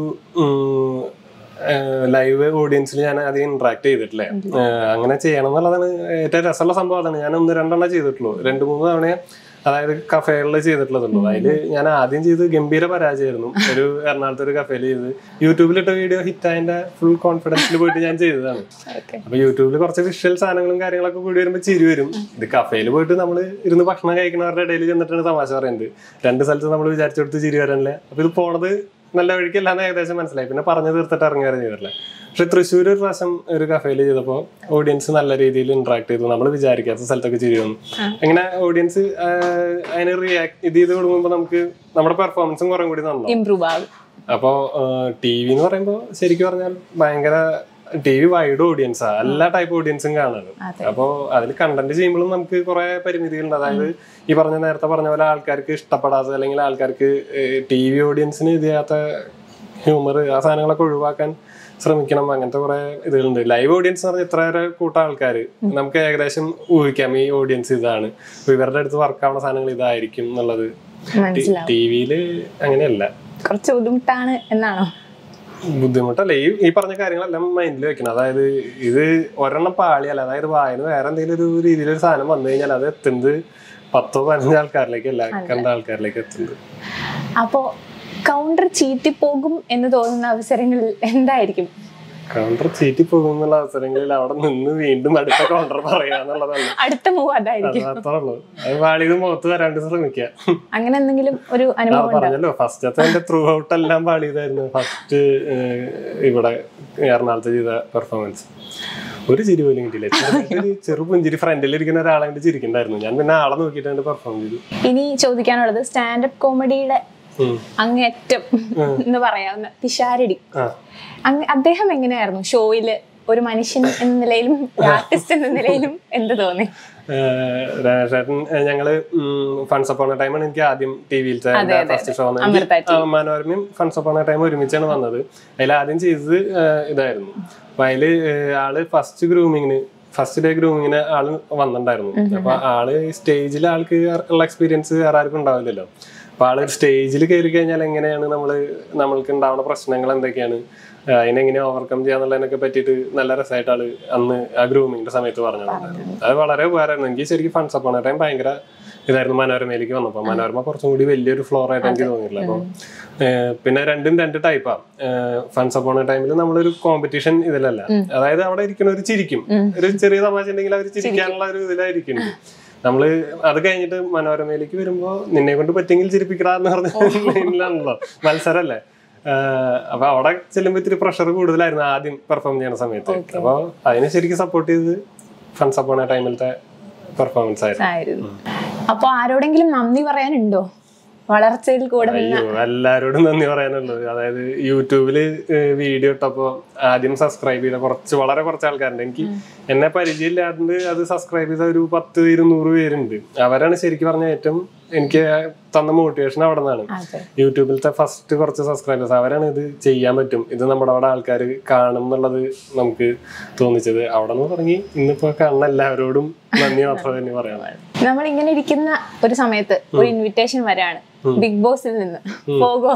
S1: ലൈവ് ഓഡിയൻസിൽ ഞാൻ അധികം ഇന്ററാക്ട് ചെയ്തിട്ടില്ല ആ, അങ്ങനെ ചെയ്യണം എന്നുള്ളതാണ് ഏറ്റവും രസമുള്ള സംഭവം അതാണ് ഞാൻ ഒന്ന് രണ്ടെണ്ണം ചെയ്തിട്ടുള്ളൂ രണ്ട് മൂന്ന് തവണ അതായത് കഫേകളിൽ ചെയ്തിട്ടുള്ളതുള്ളൂ അതിൽ ഞാൻ ആദ്യം ചെയ്ത് ഗംഭീര പരാജയമായിരുന്നു ഒരു എറണാകുളത്ത് ഒരു കഫേയിൽ ചെയ്ത് യൂട്യൂബിലിട്ട വീഡിയോ ഹിറ്റ് അതിന്റെ ഫുൾ കോൺഫിഡൻസിൽ പോയിട്ട് ഞാൻ ചെയ്തതാണ്
S2: ഓക്കെ
S1: അപ്പൊ യൂട്യൂബിൽ കുറച്ച് വിഷ്വൽ സാധനങ്ങളും കാര്യങ്ങളൊക്കെ കൂടി വരുമ്പോൾ ചിരി വരും ഇത് കഫേയിൽ പോയിട്ട് നമ്മൾ ഇരുന്ന് ഭക്ഷണം കഴിക്കുന്നവരുടെ ഇടയിൽ ചെന്നിട്ടാണ് തമാശ പറയുന്നത് രണ്ട് സ്ഥലത്ത് നമ്മൾ വിചാരിച്ചെടുത്ത് ചിരി വരാനില്ല അപ്പൊ ഇത് പോണത് നല്ല വഴിക്കല്ലാന്ന് ഏകദേശം മനസ്സിലായി പിന്നെ പറഞ്ഞു തീർത്തിട്ട് ഇറങ്ങുകയാണ് ചെയ്തിട്ടില്ല പക്ഷെ തൃശ്ശൂർ ഒരു പ്രാവശ്യം ഒരു കഫേയിൽ ചെയ്തപ്പോൾ ഓഡിയൻസ് നല്ല രീതിയിൽ ഇന്ററാക്ട് ചെയ്തു നമ്മൾ വിചാരിക്കാത്ത സ്ഥലത്തൊക്കെ ചിരി വന്നു അങ്ങനെ ഓഡിയൻസ് അതിന് റിയാക്ട് ഇത് ചെയ്ത് കൊടുക്കുമ്പോൾ നമുക്ക് നമ്മുടെ പെർഫോമൻസും കുറേ കൂടി നന്നാവും
S2: ഇമ്പ്രൂവ് ആകും
S1: അപ്പോ ടി വി എന്ന് പറയുമ്പോൾ ശരിക്കും പറഞ്ഞാൽ ഭയങ്കര ടി വി വൈഡ് ഓഡിയൻസാ എല്ലാ ടൈപ്പ് ഓഡിയൻസും കാണുന്നത്
S2: അതെ.
S1: അപ്പോ അതിൽ കണ്ടന്റ് ചെയ്യുമ്പോഴും നമുക്ക് കുറെ പരിമിതികളുണ്ട് അതായത് ഈ പറഞ്ഞ നേരത്തെ പറഞ്ഞ പോലെ ആൾക്കാർക്ക് ഇഷ്ടപ്പെടാത്ത അല്ലെങ്കിൽ ആൾക്കാർക്ക് ടി വി ഓഡിയൻസിന് ഇത് ചെയ്യാത്ത ഹ്യൂമർ ആ സാധനങ്ങളൊക്കെ ഒഴിവാക്കാൻ ശ്രമിക്കണം അങ്ങനത്തെ കുറെ ഇതുകളുണ്ട് ലൈവ് ഓഡിയൻസ് എന്ന് പറഞ്ഞാൽ ഇത്രയേറെ കൂട്ടം ആൾക്കാർ നമുക്ക് ഏകദേശം ഊഹിക്കാം ഈ ഓഡിയൻസ് ഇതാണ് അപ്പൊ ഇവരുടെ അടുത്ത് വർക്ക് ആവുന്ന സാധനങ്ങൾ ഇതായിരിക്കും എന്നുള്ളത്
S2: മനസ്സിലാവും
S1: ടി വിയിൽ അങ്ങനെയല്ല
S2: കുറച്ച് ബുദ്ധിമുട്ടാണ് എന്നാണോ
S1: ബുദ്ധിമുട്ടല്ല ഈ ഈ പറഞ്ഞ കാര്യങ്ങളെല്ലാം മൈൻഡിൽ വെക്കണം അതായത് ഇത് ഒരെണ്ണം പാളിയല്ല അതായത് വായന വേറെ എന്തെങ്കിലും ഒരു രീതിയിൽ ഒരു സാധനം വന്നു കഴിഞ്ഞാൽ അത് എത്തുന്നത് പത്തോ പതിനഞ്ചോ ആൾക്കാരിലേക്കല്ല കണ്ട ആൾക്കാരിലേക്ക് എത്തുന്നത്
S2: അപ്പോ കൗണ്ടർ ചീറ്റിപ്പോകും എന്ന് തോന്നുന്ന അവസരങ്ങളിൽ എന്തായിരിക്കും
S1: കൗണ്ടർ ചീറ്റി പോകുന്നുള്ള അവസരങ്ങളിൽ അവിടെ നിന്ന് വീണ്ടും അടുത്ത കൗണ്ടർ പറയാന്നുള്ളതാണ്
S2: അടുത്ത മൂവ് അതായിരിക്കും
S1: അത് അത്രേ ഉള്ളൂ അത് പാളിയത് മുഖത്ത് വരാണ്ട് ശ്രമിക്കുക
S2: അങ്ങനെ എന്തെങ്കിലും ഒരു
S1: ആ
S2: അനുഭവം ഉണ്ടോ
S1: പറഞ്ഞല്ലോ ഫസ്റ്റത്തെ എന്റെ ത്രൂ ഔട്ട് എല്ലാം പാളിയതായിരുന്നു ഫസ്റ്റ് ഇവിടെ എറണാകുളത്ത് ചെയ്ത പെർഫോമൻസ് ഒരു ചിരി പോലും കിട്ടിയില്ല ചെറുതായിട്ടൊരു ചെറു പുഞ്ചിരി ഫ്രണ്ടിൽ ഇരിക്കുന്ന ഒരാളെ കണ്ട് ചിരിക്കണ്ടായിരുന്നു ഞാൻ പിന്നെ ആളെ നോക്കിയിട്ടാണ് പെർഫോം ചെയ്തു
S2: ഇനി ചോദിക്കാനുള്ളത് സ്റ്റാൻഡപ്പ് കോമഡിയുടെ
S1: ഉം.
S2: അങ്ങേറ്റം എന്ന് പറയാവുന്ന പിഷാരടി
S1: ആ
S2: അങ്ങ് അദ്ദേഹം എങ്ങനെയായിരുന്നു ഷോയില് ഒരു മനുഷ്യൻ എന്ന നിലയിലും ആർട്ടിസ്റ്റ് എന്ന നിലയിലും എന്ത് തോന്നി
S1: ഏഹ് രാജേട്ടൻ ഏഹ് ഞങ്ങള് ഫണ്ട്സ് അപ്പോണ ടൈമാണ് എനിക്ക് ആദ്യം ടി വിയിലത്തെ ഫസ്റ്റ് ഷോ
S2: അമൃത
S1: മനോരമയും ഫണ്ട്സ് അപ്പോണ ടൈം ഒരുമിച്ചാണ് വന്നത് അതിൽ ആദ്യം ചെയ്തത് ഏഹ് ഇതായിരുന്നു അപ്പൊ അതില് ഏഹ് ആള് ഫസ്റ്റ് ഗ്രൂമിങ്ങിന് ഫസ്റ്റ് ഡേ ഗ്രൂമിങ്ങിന് ആള് വന്നിട്ടുണ്ടായിരുന്നു അപ്പൊ ആള് സ്റ്റേജിൽ ആൾക്ക് ഉള്ള എക്സ്പീരിയൻസ് വേറെ ആർക്കും ഉണ്ടാവില്ലല്ലോ അപ്പൊ ആള് സ്റ്റേജിൽ കയറി കഴിഞ്ഞാൽ എങ്ങനെയാണ് നമ്മള് നമ്മൾക്ക് ഉണ്ടാവുന്ന പ്രശ്നങ്ങൾ എന്തൊക്കെയാണ് ആഹ് അതിനെങ്ങനെ ഓവർകം ചെയ്യാന്നുള്ളതിനൊക്കെ പറ്റിയിട്ട് നല്ല രസമായിട്ട് ആള് അന്ന് ആ ഗ്രൂമിങ്ങിന്റെ സമയത്ത് പറഞ്ഞിട്ടുണ്ടായിരുന്നു അത് വളരെ ഉപകാരമായിരുന്നു എനിക്ക് ശരിക്കും ഫണ്ട്സ് അപ്പോണ ടൈം ഭയങ്കര ഇതായിരുന്നു മനോരമയിലേക്ക് വന്നപ്പോ മനോരമ കുറച്ചും കൂടി വലിയൊരു ഫ്ലോർ ആയിട്ട് എനിക്ക് തോന്നിയില്ല അപ്പൊ ഏഹ് പിന്നെ രണ്ടും രണ്ട് ടൈപ്പാ ഫണ്ട്സ് അപ്പോണ ടൈമിൽ നമ്മളൊരു കോമ്പറ്റീഷൻ ഇതിലല്ല അതായത് അവിടെ ഇരിക്കുന്നവർ ചിരിക്കും ഒരു ചെറിയ തമാശ ഉണ്ടെങ്കിൽ അവർ ചിരിക്കാനുള്ള ഒരു ഇതിലായിരിക്കും നമ്മള് അത് കഴിഞ്ഞിട്ട് മനോരമയിലേക്ക് വരുമ്പോ നിന്നെ കൊണ്ട് പറ്റെങ്കിൽ ചിരിപ്പിക്കടാന്ന് പറഞ്ഞാണല്ലോ മത്സരല്ലേ ആഹ് അപ്പൊ അവിടെ ചെല്ലുമ്പോ ഇത്തിരി പ്രഷർ കൂടുതലായിരുന്നു ആദ്യം പെർഫോം ചെയ്യുന്ന സമയത്ത് അപ്പൊ അതിനെ ശരിക്കും സപ്പോർട്ട് ചെയ്ത് ഫണ്ട്സ് അപ്പോണ ടൈമിലത്തെ പെർഫോമൻസ് ആയിരുന്നു
S2: ആയിരുന്നു അപ്പൊ ആരോടെങ്കിലും നന്ദി പറയാനുണ്ടോ വളർച്ചയിൽ കൂടെ നിന്ന്
S1: അയ്യോ എല്ലാരോടും നന്ദി പറയാനുള്ളത് അതായത് യൂട്യൂബില് വീഡിയോ ഇട്ടപ്പോ ആദ്യം സബ്സ്ക്രൈബ് ചെയ്ത കുറച്ച് വളരെ കുറച്ച് ആൾക്കാരുണ്ട് എനിക്ക് എന്നെ പരിചയമില്ലാണ്ട് അത് സബ്സ്ക്രൈബ് ചെയ്ത ഒരു പത്ത് ഇരുന്നൂറ് പേരുണ്ട് അവരാണ് ശരിക്കും പറഞ്ഞ ഏറ്റവും എനിക്ക് തന്ന മോട്ടിവേഷൻ അവിടെ നിന്നാണ്
S2: അതെ
S1: യൂട്യൂബിലത്തെ ഫസ്റ്റ് കുറച്ച് സബ്സ്ക്രൈബേഴ്സ് അവരാണ് ഇത് ചെയ്യാൻ പറ്റും ഇത് നമ്മുടെ അവിടെ ആൾക്കാർ കാണും എന്നുള്ളത് നമുക്ക് തോന്നിച്ചത് അവിടെ നിന്ന് തുടങ്ങി ഇന്നിപ്പോ കാണുന്ന എല്ലാവരോടും നന്ദി മാത്രമേ തന്നെ പറയാനുള്ളൂ
S2: നമ്മൾ ഇങ്ങനെ ഇരിക്കുന്ന ഒരു സമയത്ത് ഒരു ഇൻവിറ്റേഷൻ വരാണ് ബിഗ് ബോസിൽ നിന്ന് പോകോ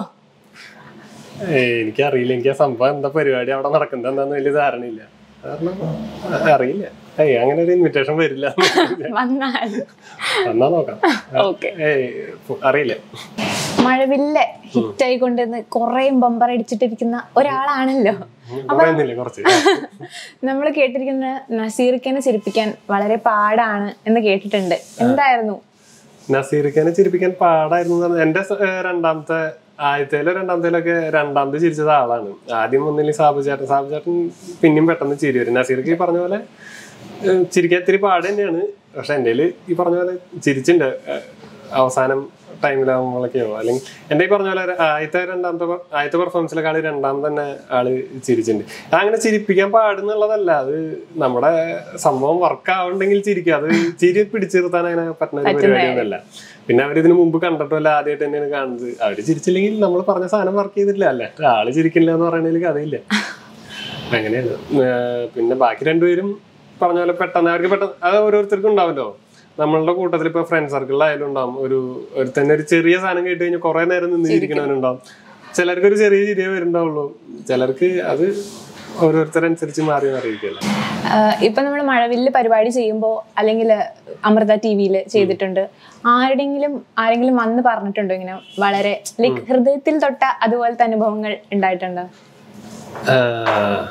S1: ഏയ് എനിക്കറിയില്ല എനിക്ക് ആ സംഭവം എന്താ പരിപാടി അവിടെ നടക്കുന്നത് എന്താന്ന് വലിയ ധാരണയില്ല കാരണം അ- അറിയില്ല ഏയ് അങ്ങനെ ഒരു ഇൻവിറ്റേഷൻ വരില്ല
S2: വന്നാൽ
S1: എന്നാ നോക്കാം
S2: ഓക്കെ
S1: ഏയ് ഫു- അറിയില്ല
S2: മഴവില്ല് ഹിറ്റായി കൊണ്ടുവന്ന് കുറേ ബമ്പർ അടിച്ചിട്ടിരിക്കുന്ന ഒരാളാണല്ലോ
S1: പറയുന്നില്ലേ കുറച്ച്
S2: നമ്മൾ കേട്ടിരിക്കുന്ന നസീർക്കനെ ചിരിപ്പിക്കാൻ വളരെ പാടാണ് എന്ന് കേട്ടിട്ടുണ്ട് എന്തായിരുന്നു
S1: നസീർഖാനെ ചിരിപ്പിക്കാൻ പാടായിരുന്നു എന്ന് പറഞ്ഞാ എന്റെ സ- ഏഹ് രണ്ടാമത്തെ ആദ്യത്തേലോ രണ്ടാമത്തേലൊക്കെ രണ്ടാമത് ചിരിച്ചത് ആളാണ് ആദ്യം ഒന്നില്ലെങ്കിൽ സാബു ചേട്ടൻ സാബു ചേട്ടൻ പിന്നെയും പെട്ടെന്ന് ചിരി വരും നസീർക്ക് ഈ പറഞ്ഞ പോലെ ഏഹ് ചിരിക്കാൻ ഇത്തിരി പാട് തന്നെയാണ് പക്ഷെ എൻ്റെ ഈ പറഞ്ഞ പോലെ ചിരിച്ചിട്ടുണ്ട് ഏഹ് അവസാനം ടൈമിലാകുമ്പോഴൊക്കെയോ അല്ലെങ്കിൽ എൻ്റെ ഈ പറഞ്ഞ പോലെ ഒരു ആദ്യത്തെ രണ്ടാമത്തെ പെ- ആദ്യത്തെ പെർഫോമൻസിലേക്കാൾ രണ്ടാമത് തന്നെ ആള് ചിരിച്ചിട്ടുണ്ട് അങ്ങനെ ചിരിപ്പിക്കാൻ പാടുന്നുള്ളതല്ല അത് നമ്മുടെ സംഭവം വർക്ക് ആവുണ്ടെങ്കിൽ ചിരിക്കുക അത് ചിരി പിടിച്ചു നിർത്താൻ അങ്ങനെ പറ്റുന്ന ഒരു പരിപാടിയൊന്നുമല്ല പിന്നെ അവർ ഇതിനു മുമ്പ് കണ്ടിട്ടില്ല ആദ്യമായിട്ട് തന്നെയാണ് കാണുന്നത് അവര് ചിരിച്ചില്ലെങ്കിൽ നമ്മൾ പറഞ്ഞ സാധനം വർക്ക് ചെയ്തിട്ടില്ല അല്ലേ ആള് ചിരിക്കില്ല എന്ന് പറയുന്നതിൽ കഥയില്ല അങ്ങനെയാണ് ഏർ പിന്നെ ബാക്കി രണ്ടുപേരും പറഞ്ഞ പോലെ പെട്ടെന്ന് അവർക്ക് പെട്ടെന്ന് അത് ഓരോരുത്തർക്കും ഉണ്ടാവല്ലോ നമ്മളുടെ കൂട്ടത്തിൽ ഇപ്പൊ ഫ്രണ്ട് സർക്കിളിലായാലും ഉണ്ടാവും ഒരു ഒരു തന്നെ ഒരു ചെറിയ സാധനം കേട്ട് കഴിഞ്ഞാൽ കുറെ നേരം നിന്ന് ചിരിക്കണവനുണ്ടാവും ചിലർക്ക് ഒരു ചെറിയ ചിരിയേ വരുന്നുണ്ടാവുള്ളൂ ചിലർക്ക് അത് ഓരോരുത്തരനുസരിച്ച് മാറി മാറിയിരിക്കല്ലോ
S2: ആഹ് ഇപ്പൊ നമ്മൾ മഴവില്ല് പരിപാടി ചെയ്യുമ്പോൾ അല്ലെങ്കിൽ അമൃത ടി വിയിൽ ചെയ്തിട്ടുണ്ട് ആരുടെങ്കിലും ആരെങ്കിലും വന്ന് പറഞ്ഞിട്ടുണ്ടോ ഇങ്ങനെ വളരെ ലൈക്ക് ഹൃദയത്തിൽ തൊട്ട അതുപോലത്തെ അനുഭവങ്ങൾ ഉണ്ടായിട്ടുണ്ടോ
S1: ആഹ്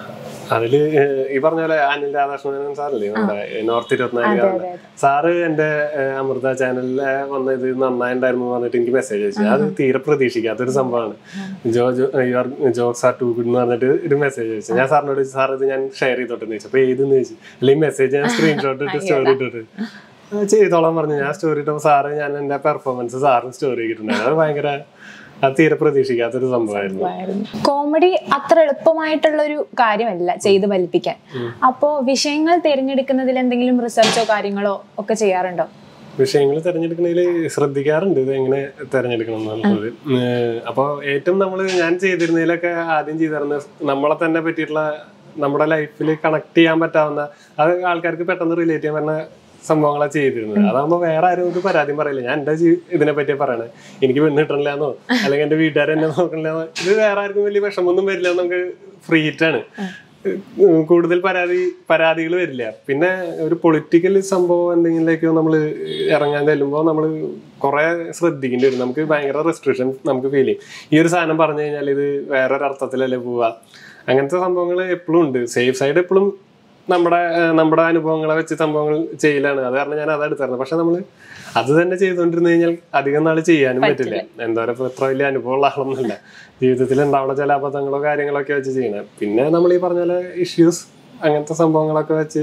S1: അതില് ഏഹ്, ഈ പറഞ്ഞ പോലെ അനിൽ രാധാകൃഷ്ണൻ സാറല്ലേ നമ്മുടെ നോർത്ത് ഇരുപത്തിനാല്
S2: അതെ,
S1: സാറ് എന്റെ ഏഹ്, അമൃത ചാനലിലെ വന്ന ഇത് നന്നായിട്ടുണ്ടായിരുന്നു എന്ന് പറഞ്ഞിട്ട് എനിക്ക് മെസ്സേജ് അയച്ചു അത് തീരെ പ്രതീക്ഷിക്കാത്തൊരു സംഭവമാണ് ജോ ജോ your jokes are too good എന്ന് പറഞ്ഞിട്ട് ഒരു മെസ്സേജ് അയച്ചു ഞാൻ സാറിനോട് ചോദിച്ചു, സാർ ഇത് ഞാൻ ഷെയർ ചെയ്തോട്ടെന്ന് ചോദിച്ചു അപ്പൊ ഏതെന്ന് ചോദിച്ചു അല്ലെങ്കിൽ മെസ്സേജ് ഞാൻ സ്ക്രീൻഷോട്ട് ഇട്ട് സ്റ്റോറി ഇട്ടിട്ട് ആ, ചെയ്തോളാൻ പറഞ്ഞു ഞാൻ സ്റ്റോറി ഇട്ടപ്പോൾ സാറ് ഞാൻ എന്റെ പെർഫോമൻസ് സാറും സ്റ്റോറി ഇട്ടിട്ടുണ്ടായിരുന്നു അത് ഭയങ്കര അത് തീരെ പ്രതീക്ഷിക്കാത്തൊരു സംഭവമായിരുന്നു
S2: കോമഡി അത്ര എളുപ്പമായിട്ടുള്ള ഒരു കാര്യമല്ല ചെയ്ത് ഫലിപ്പിക്കാൻ അപ്പോ വിഷയങ്ങൾ തിരഞ്ഞെടുക്കുന്നതിൽ എന്തെങ്കിലും റിസർച്ചോ കാര്യങ്ങളോ ഒക്കെ ചെയ്യാറുണ്ടോ
S1: വിഷയങ്ങൾ തിരഞ്ഞെടുക്കുന്നതിൽ ശ്രദ്ധിക്കാറുണ്ട് ഇത് എങ്ങനെ തിരഞ്ഞെടുക്കണം എന്നുള്ളത് ഏഹ് അപ്പൊ ഏറ്റവും നമ്മൾ ഞാൻ ചെയ്തിരുന്നതിലൊക്കെ ആദ്യം ചെയ്തിരുന്ന നമ്മളെ തന്നെ പറ്റിയിട്ടുള്ള നമ്മുടെ ലൈഫിൽ കണക്ട് ചെയ്യാൻ പറ്റാവുന്ന അത് ആൾക്കാർക്ക് പെട്ടെന്ന് റിലേറ്റ് ചെയ്യാൻ പറ്റുന്ന സംഭവങ്ങളാണ് ചെയ്തിരുന്നത് അതാകുമ്പോൾ വേറെ ആരും ഒരു പരാതിയും പറയില്ല ഞാൻ എന്റെ ജീ- ഇതിനെ പറ്റിയാ പറയണേ എനിക്ക് പെണ്ണ് കിട്ടണില്ലെന്നോ അല്ലെങ്കിൽ എന്റെ വീട്ടുകാർ എന്നെ നോക്കണില്ലെന്നോ ഇത് വേറെ ആർക്കും വലിയ വിഷമൊന്നും വരില്ല നമുക്ക് ഫ്രീ ഹിറ്റാണ് ഉം കൂടുതൽ പരാതി പരാതികൾ വരില്ല പിന്നെ ഒരു പൊളിറ്റിക്കൽ സംഭവം എന്തെങ്കിലുമൊക്കെ നമ്മൾ ഇറങ്ങാൻ ചെല്ലുമ്പോൾ നമ്മൾ കുറെ ശ്രദ്ധിക്കേണ്ടി വരും നമുക്ക് ഭയങ്കര റെസ്ട്രിക്ഷൻ നമുക്ക് ഫീൽ ചെയ്യും ഈ ഒരു സാധനം പറഞ്ഞു കഴിഞ്ഞാൽ ഇത് വേറൊരു അർത്ഥത്തിലല്ലേ പോവുക അങ്ങനത്തെ സംഭവങ്ങൾ എപ്പോഴും ഉണ്ട് സേഫ് സൈഡ് എപ്പോഴും നമ്മുടെ ഏഹ്, നമ്മുടെ അനുഭവങ്ങളെ വെച്ച് സംഭവങ്ങൾ ചെയ്യലാണ് അത് കാരണം ഞാൻ അതാണ് എടുത്തായിരുന്നു പക്ഷെ നമ്മൾ അത് തന്നെ ചെയ്തുകൊണ്ടിരുന്നു കഴിഞ്ഞാൽ അധികം നാൾ ചെയ്യാനും പറ്റില്ല എന്തോരം ഇപ്പൊ എത്ര വലിയ അനുഭവമുള്ള ആളൊന്നുമില്ല ജീവിതത്തിൽ ഉണ്ടാവുന്ന ചില അബദ്ധങ്ങളോ കാര്യങ്ങളൊക്കെ വെച്ച് ചെയ്യണം പിന്നെ നമ്മൾ ഈ പറഞ്ഞ പോലെ ഇഷ്യൂസ് അങ്ങനത്തെ സംഭവങ്ങളൊക്കെ വെച്ച്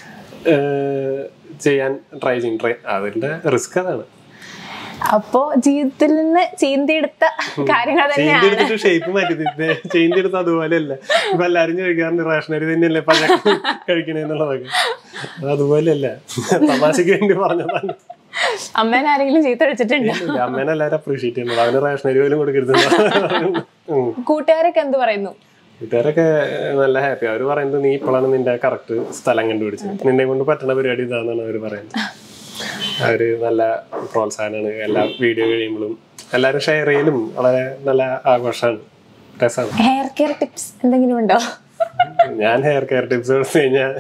S1: ഏഹ്, ചെയ്യാൻ ട്രൈ ചെയ്യും ട്രൈ അതിന്റെ റിസ്ക് അതാണ്
S2: അപ്പോ ജീവിതത്തിൽ നിന്ന് ചീന്തിയെടുത്ത കാര്യങ്ങൾ തന്നെയാണ്
S1: ചേഞ്ച് എടുത്തിട്ട് ഷേപ്പ് മാറ്റി ചേഞ്ച് എടുത്ത് അതുപോലെയല്ല ഇപ്പൊ എല്ലാരും ചോദിക്കാറുണ്ട് റേഷനറി തന്നെയല്ലേ പഴക്കം കഴിക്കണേന്നുള്ളതൊക്കെ അത് അതുപോലെയല്ല തമാശക്ക് വേണ്ടി പറഞ്ഞതാണ്
S2: അമ്മേനെ ആരെങ്കിലും ചീത്ത വിളിച്ചിട്ടുണ്ടോ
S1: ഇല്ല, അമ്മേനെ എല്ലാവരും അപ്രീഷിയേറ്റ് ചെയ്യുന്നത് അവന് റേഷനറി പോലും കൊടുക്കരുത് ഉം.
S2: കൂട്ടുകാരൊക്കെ എന്ത് പറയുന്നു
S1: വീട്ടുകാരൊക്കെ നല്ല ഹാപ്പി അവർ പറയുന്നത് നീ ഇപ്പോഴാണ് നിന്റെ കറക്റ്റ് സ്ഥലം കണ്ടുപിടിച്ചത് നിന്നെ കൊണ്ട് പറ്റുന്ന പരിപാടി ഇതാണെന്നാണ് അവർ പറയുന്നത് അവര് നല്ല പ്രോത്സാഹനമാണ് എല്ലാ വീഡിയോ കഴിയുമ്പോഴും എല്ലാവരും ഷെയർ ചെയ്യലും വളരെ നല്ല ആഘോഷമാണ് രസമാണ്
S2: ഹെയർ കെയർ ടിപ്സ് എന്തെങ്കിലും ഉണ്ടോ
S1: ഞാൻ ഹെയർ കെയർ ടിപ്സ് കൊടുത്തു കഴിഞ്ഞാൽ